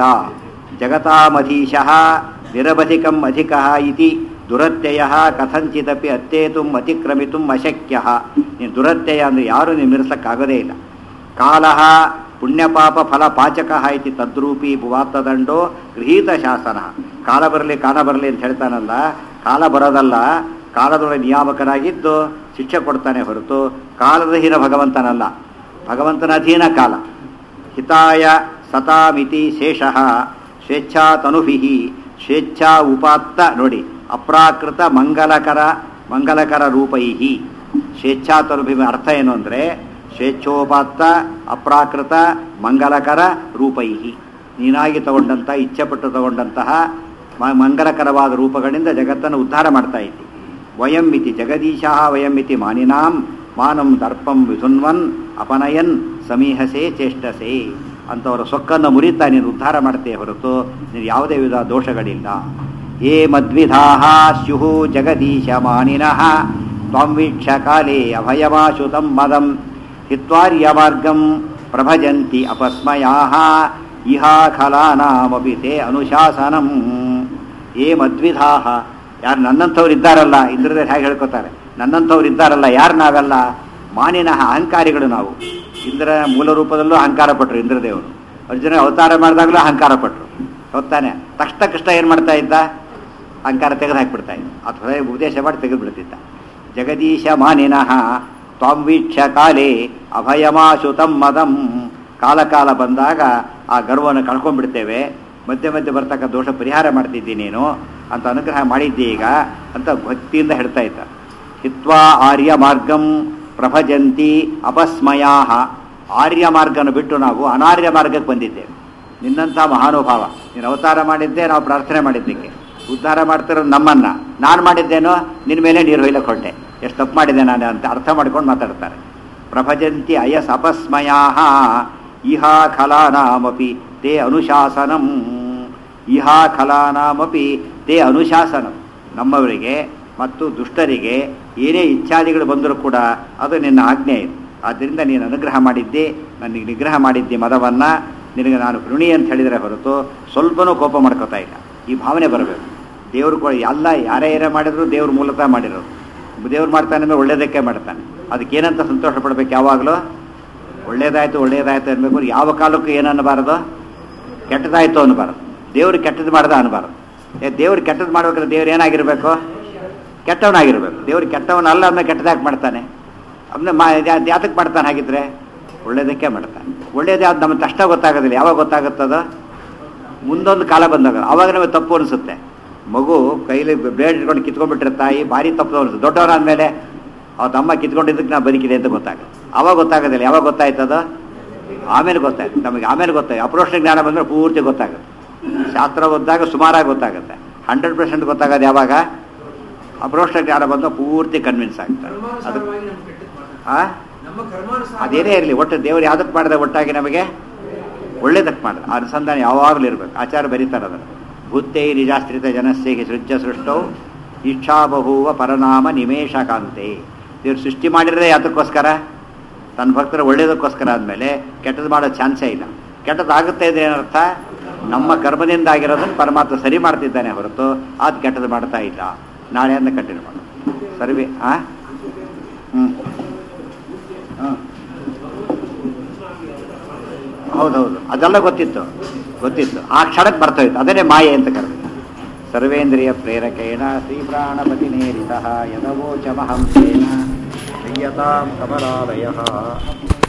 ಜಗತಾಮಧೀಶಃ ನಿರವಧಿಕಂ ಅಧಿಕ ಇತಿ ದುರತ್ಯಯ ಕಥಂಚಿದಪಿ ಅತ್ತೇತು ಅತಿಕ್ರಮಿತು ಅಶಕ್ಯ ನೀನು ದುರತ್ಯಯ ಅಂದರೆ ಯಾರು ನೀವು ಮೀರಿಸಕ್ಕಾಗೋದೇ ಇಲ್ಲ ಕಾಲ ಪುಣ್ಯಪಾಪ ಫಲ ಪಾಚಕ ಇತಿ ತದ್ರೂಪಿ ಭುವಾತ್ತದಂಡೋ ಗೃಹೀತ ಶಾಸನ ಕಾಲ ಬರಲಿ ಕಾಲ ಬರಲಿ ಅಂತ ಹೇಳ್ತಾನಲ್ಲ ಕಾಲ ಬರೋದಲ್ಲ ಕಾಲದೊಳಗೆ ನಿಯಾಮಕನಾಗಿದ್ದು ಶಿಕ್ಷೆ ಕೊಡ್ತಾನೆ ಹೊರತು ಕಾಲದ ಹೀನ ಭಗವಂತನಲ್ಲ ಭಗವಂತನ ಅಧೀನ ಕಾಲ ಹಿತಾಯ ಸತಾಮಿತಿ ಶೇಷಃ ಸ್ವೇಚ್ಛಾ ತನುಭಿ ಸ್ವೇಚ್ಛಾ ಉಪಾತ್ತ ನೋಡಿ ಅಪ್ರಾಕೃತ ಮಂಗಲಕರ ಮಂಗಲಕರ ರೂಪೈ ಸ್ವೇಚ್ಛಾ ತನುಭಿ ಅರ್ಥ ಏನು ಅಂದರೆ ಸ್ವೇಚ್ಛೋಪಾತ್ತ ಅಪ್ರಾಕೃತ ಮಂಗಲಕರ ರೂಪೈ ನೀನಾಗಿ ತಗೊಂಡಂಥ ಇಚ್ಛೆಪಟ್ಟು ತಗೊಂಡಂತಹ ಮ- ಮಂಗಲಕರವಾದ ರೂಪಗಳಿಂದ ಜಗತ್ತನ್ನು ಉದ್ಧಾರ ಮಾಡ್ತಾ ಇದ್ದಿ ವಯಂ ಇತಿ ಜಗದೀಶ ವಯಂ ಇತಿ ಮಾನಿನಾಂ ಮಾನಂ ದರ್ಪಂ ವಿಧುನ್ವನ್ ಅಪನಯನ್ ಸಮೀಹಸೆ ಚೇಷ್ಟಸೆ ಅಂತವರ ಸೊಕ್ಕನ್ನು ಮುರಿತಾ ನೀನು ಉದ್ಧಾರ ಮಾಡ್ತೇ ಹೊರತು ನೀನು ಯಾವುದೇ ವಿಧ ದೋಷಗಳಿಲ್ಲ ಏ ಮದ್ವಿಧಾ ಸ್ಯು ಜಗದೀಶ ಮಾನಿನಃ ತ್ವಾಂ ವೀಕ್ಷ ಕಾಲೇ ಅಭಯಮಾಶುತಂ ಮದಂ ಹಿತ್ವಾರ್ಯ ಮಾರ್ಗಂ ಪ್ರಭಜಂತಿ ಅಪಸ್ಮಯಾ ಇಹಾ ಖಲಾನಾಮಪಿ ತೇ ಅನುಶಾಸನಂ ಏ ಮದ್ವಿಧಾ ಯಾರು ನನ್ನಂಥವ್ರು ಇದ್ದಾರಲ್ಲ ಇಂದ್ರದೇವ್ರು ಹೇಗೆ ಹೇಳ್ಕೊತಾರೆ ನನ್ನಂಥವ್ರು ಇದ್ದಾರಲ್ಲ ಯಾರು ನಾವೆಲ್ಲ ಮಾನಿನ ಅಹಂಕಾರಿಗಳು ನಾವು ಇಂದ್ರ ಮೂಲ ರೂಪದಲ್ಲೂ ಅಹಂಕಾರ ಪಟ್ಟರು ಇಂದ್ರದೇವರು ಅರ್ಜುನ ಅವತಾರ ಮಾಡಿದಾಗಲೂ ಅಹಂಕಾರ ಪಟ್ಟರು ಹೊತ್ತಾನೆ ತಕ್ಷಣ ಕಷ್ಟ ಏನು ಮಾಡ್ತಾ ಇದ್ದ ಅಹಂಕಾರ ತೆಗೆದು ಹಾಕಿಬಿಡ್ತಾ ಇದ್ದ ಅಥವಾ ಉಪದೇಶ ಮಾಡಿ ತೆಗೆದು ಬಿಡ್ತಿದ್ದ ಜಗದೀಶ ಮಾನಿನಃ ತ್ವಾಂ ವೀಕ್ಷ ಕಾಲೇ ಅಭಯಮಾಶುತಂ ಮದಂ ಕಾಲ ಕಾಲ ಬಂದಾಗ ಆ ಗರ್ವವನ್ನು ಕಳ್ಕೊಂಡ್ಬಿಡ್ತೇವೆ ಮಧ್ಯೆ ಮಧ್ಯೆ ಬರ್ತಕ್ಕ ದೋಷ ಪರಿಹಾರ ಮಾಡ್ತಿದ್ದಿ ನೀನು ಅಂತ ಅನುಗ್ರಹ ಮಾಡಿದ್ದಿ ಈಗ ಅಂತ ಭಕ್ತಿಯಿಂದ ಹೇಳ್ತಾ ಇದ್ದ ಹಿತ್ವಾ ಆರ್ಯ ಮಾರ್ಗಂ ಪ್ರಭಜಂತಿ ಅಪಸ್ಮಯಾ ಆರ್ಯ ಮಾರ್ಗನ ಬಿಟ್ಟು ನಾವು ಅನಾರ್ಯ ಮಾರ್ಗಕ್ಕೆ ಬಂದಿದ್ದೇವೆ ನಿನ್ನಂಥ ಮಹಾನುಭಾವ ನೀನು ಅವತಾರ ಮಾಡಿದ್ದೆ ನಾವು ಪ್ರಾರ್ಥನೆ ಮಾಡಿದ್ದಕ್ಕೆ ಉದ್ಧಾರ ಮಾಡ್ತಿರೋದು ನಮ್ಮನ್ನ ನಾನು ಮಾಡಿದ್ದೇನೋ ನಿನ್ನ ಮೇಲೆ ನೀರು ಹೊಯ್ಲಕ್ಕೆ ಹೊರಟೆ ಎಷ್ಟು ತಪ್ಪು ಮಾಡಿದೆ ನಾನು ಅಂತ ಅರ್ಥ ಮಾಡ್ಕೊಂಡು ಮಾತಾಡ್ತಾರೆ ಪ್ರಭಜಂತಿ ಅಯಸ್ ಅಪಸ್ಮಯಾ ಇಹಾ ಖಲಾನಾಮಪಿ ತೇ ಅನುಶಾಸನಂ ಇಹಾ ಖಲಾನಾಮಪಿ ತೇ ಅನುಶಾಸನಂ ನಮ್ಮವರಿಗೆ ಮತ್ತು ದುಷ್ಟರಿಗೆ ಏನೇ ಇಚ್ಛಾದಿಗಳು ಬಂದರೂ ಕೂಡ ಅದು ನಿನ್ನ ಆಜ್ಞೆ ಇದೆ ಆದ್ದರಿಂದ ನೀನು ಅನುಗ್ರಹ ಮಾಡಿದ್ದೆ ನನಗೆ ನಿಗ್ರಹ ಮಾಡಿದ್ದಿ ಮದವನ್ನು ನಿನಗೆ ನಾನು ಋಣಿ ಅಂತ ಹೇಳಿದರೆ ಹೊರತು ಸ್ವಲ್ಪನೂ ಕೋಪ ಮಾಡ್ಕೋತಾ ಇಲ್ಲ ಈ ಭಾವನೆ ಬರಬೇಕು ದೇವ್ರು ಕೊ ಎಲ್ಲ ಯಾರೇ ಏನೇ ಮಾಡಿದ್ರು ದೇವ್ರು ಮೂಲತಃ ಮಾಡಿರೋದು ದೇವ್ರು ಮಾಡ್ತಾನೆ ಅಂದ್ರೆ ಒಳ್ಳೇದಕ್ಕೆ ಮಾಡ್ತಾನೆ ಅದಕ್ಕೇನಂತ ಸಂತೋಷ ಪಡ್ಬೇಕು ಯಾವಾಗಲೂ ಒಳ್ಳೇದಾಯ್ತು ಒಳ್ಳೇದಾಯ್ತು ಅನ್ಬೇಕು ಯಾವ ಕಾಲಕ್ಕೂ ಏನನ್ನಬಾರದು ಕೆಟ್ಟದಾಯ್ತು ಅನ್ನಬಾರದು ದೇವ್ರು ಕೆಟ್ಟದ್ದು ಮಾಡ್ದ ಅನ್ನಬಾರದು ಏ ದೇವ್ರು ಕೆಟ್ಟದ್ದು ಮಾಡ್ಬೇಕಾದ್ರೆ ದೇವ್ರು ಏನಾಗಿರ್ಬೇಕು ಕೆಟ್ಟವನಾಗಿರ್ಬೇಕು ದೇವ್ರು ಕೆಟ್ಟವನಲ್ಲ ಅಂದ್ರೆ ಕೆಟ್ಟದಾಗಿ ಮಾಡ್ತಾನೆ ಅದನ್ನ ಮಾ ಯಾ- ಯಾತಕ್ಕೆ ಮಾಡ್ತಾನೆ ಹಾಗಿದ್ರೆ ಒಳ್ಳೇದಕ್ಕೆ ಮಾಡ್ತಾನೆ ಒಳ್ಳೇದು ಯಾವ್ದು ನಮಗೆ ತಷ್ಟ ಗೊತ್ತಾಗೋದಿಲ್ಲ ಯಾವಾಗ ಗೊತ್ತಾಗುತ್ತದ ಮುಂದೊಂದು ಕಾಲ ಬಂದಾಗ ಅವಾಗ ನಮಗೆ ತಪ್ಪು ಅನಿಸುತ್ತೆ ಮಗು ಕೈಲಿ ಬ್ಲೇಡ್ ಇಟ್ಕೊಂಡು ಕಿತ್ಕೊಂಡ್ಬಿಟ್ರೆ ತಾಯಿ ಭಾರಿ ತಪ್ಪು ಅನಿಸುತ್ತೆ ದೊಡ್ಡವರಾದ್ಮೇಲೆ ಅವ್ರ ತಮ್ಮ ಕಿತ್ಕೊಂಡಿದ್ದಕ್ಕೆ ನಾ ಬದುಕಿದೆ ಅಂತ ಗೊತ್ತಾಗುತ್ತೆ ಅವಾಗ ಗೊತ್ತಾಗೋದಿಲ್ಲ ಯಾವಾಗ ಗೊತ್ತಾಯ್ತದ ಆಮೇಲೆ ಗೊತ್ತಾಯ್ತು ನಮಗೆ ಆಮೇಲೆ ಗೊತ್ತಾಯ್ತು ಅಪ್ರೋಷ ಜ್ಞಾನ ಬಂದರೆ ಪೂರ್ತಿ ಗೊತ್ತಾಗುತ್ತೆ ಶಾಸ್ತ್ರ ಓದಿದಾಗ ಸುಮಾರಾಗಿ ಗೊತ್ತಾಗುತ್ತೆ ಹಂಡ್ರೆಡ್ ಪರ್ಸೆಂಟ್ ಗೊತ್ತಾಗೋದು ಯಾವಾಗ ಅಪ್ರೋಷ ಜ್ಞಾನ ಬಂದು ಪೂರ್ತಿ ಕನ್ವಿನ್ಸ್ ಆಗ್ತಾರೆ ಅದು ಕರ್ಮಾನುಸಾರವಾಗಿ ನಮ್ಗೆ ಕೆಟ್ಟದ್ದು ಮಾಡ್ತಾರೆ. ಆ ನಮ್ಮ ಕರ್ಮಾನುಸಾರ ಅದೇನೇ ಇರಲಿ ಒಟ್ಟು ದೇವರು ಯಾವ್ದಕ್ಕೆ ಮಾಡಿದೆ ಒಟ್ಟಾಗಿ ನಮಗೆ ಒಳ್ಳೇದಕ್ಕೆ ಮಾಡಿದ ಆ ಅನುಸಂಧಾನ ಯಾವಾಗಲೂ ಇರಬೇಕು ಆಚಾರ ಬರೀತಾರೆ ಅದನ್ನು ಭೂತೈ ನಿಜಾಶ್ರಿತ ಜನಸ್ಯೇಗೆ ಸೃಜ್ಯ ಸೃಷ್ಟೌ ಇಚ್ಛಾಬಹುವ ಪರನಾಮ ನಿಮೇಶಕಾಂತೆ ದೇವ್ರು ಸೃಷ್ಟಿ ಮಾಡಿರೋದೇ ಯಾತಕ್ಕೋಸ್ಕರ ತನ್ನ ಭಕ್ತರ ಒಳ್ಳೇದಕ್ಕೋಸ್ಕರ ಆದಮೇಲೆ ಕೆಟ್ಟದ್ದು ಮಾಡೋ ಚಾನ್ಸೇ ಇಲ್ಲ ಕೆಟ್ಟದ್ದಾಗುತ್ತೆ ಇದ್ರೆ ಏನರ್ಥ ನಮ್ಮ ಕರ್ಮದಿಂದ ಆಗಿರೋದನ್ನು ಪರಮಾತ್ಮ ಸರಿ ಮಾಡ್ತಿದ್ದಾನೆ ಹೊರತು ಅದು ಕೆಟ್ಟದ್ದು ಮಾಡ್ತಾ ಇಲ್ಲ ನಾಳೆಯಿಂದ ಕಂಟಿನ್ಯೂ ಮಾಡೋದು ಸರ್ವಿ ಆ ಹ್ಞೂ ಹಾಂ ಹೌದೌದು ಅದೆಲ್ಲ ಗೊತ್ತಿತ್ತು ಗೊತ್ತಿತ್ತು ಆ ಕ್ಷಣಕ್ಕೆ ಬರ್ತೋಯ್ತು ಅದನ್ನೇ ಮಾಯೆ ಅಂತ ಕರೆದು ಸರ್ವೇಂದ್ರಿಯ ಪ್ರೇರಕೇಣ ಶ್ರೀಪ್ರಾಣಪತಿ ನೇರಿತ ಯದವೋಚಮಹಂಸೇನ ಶ್ರೀಯತಾಂ ಕಮಲಾಲಯ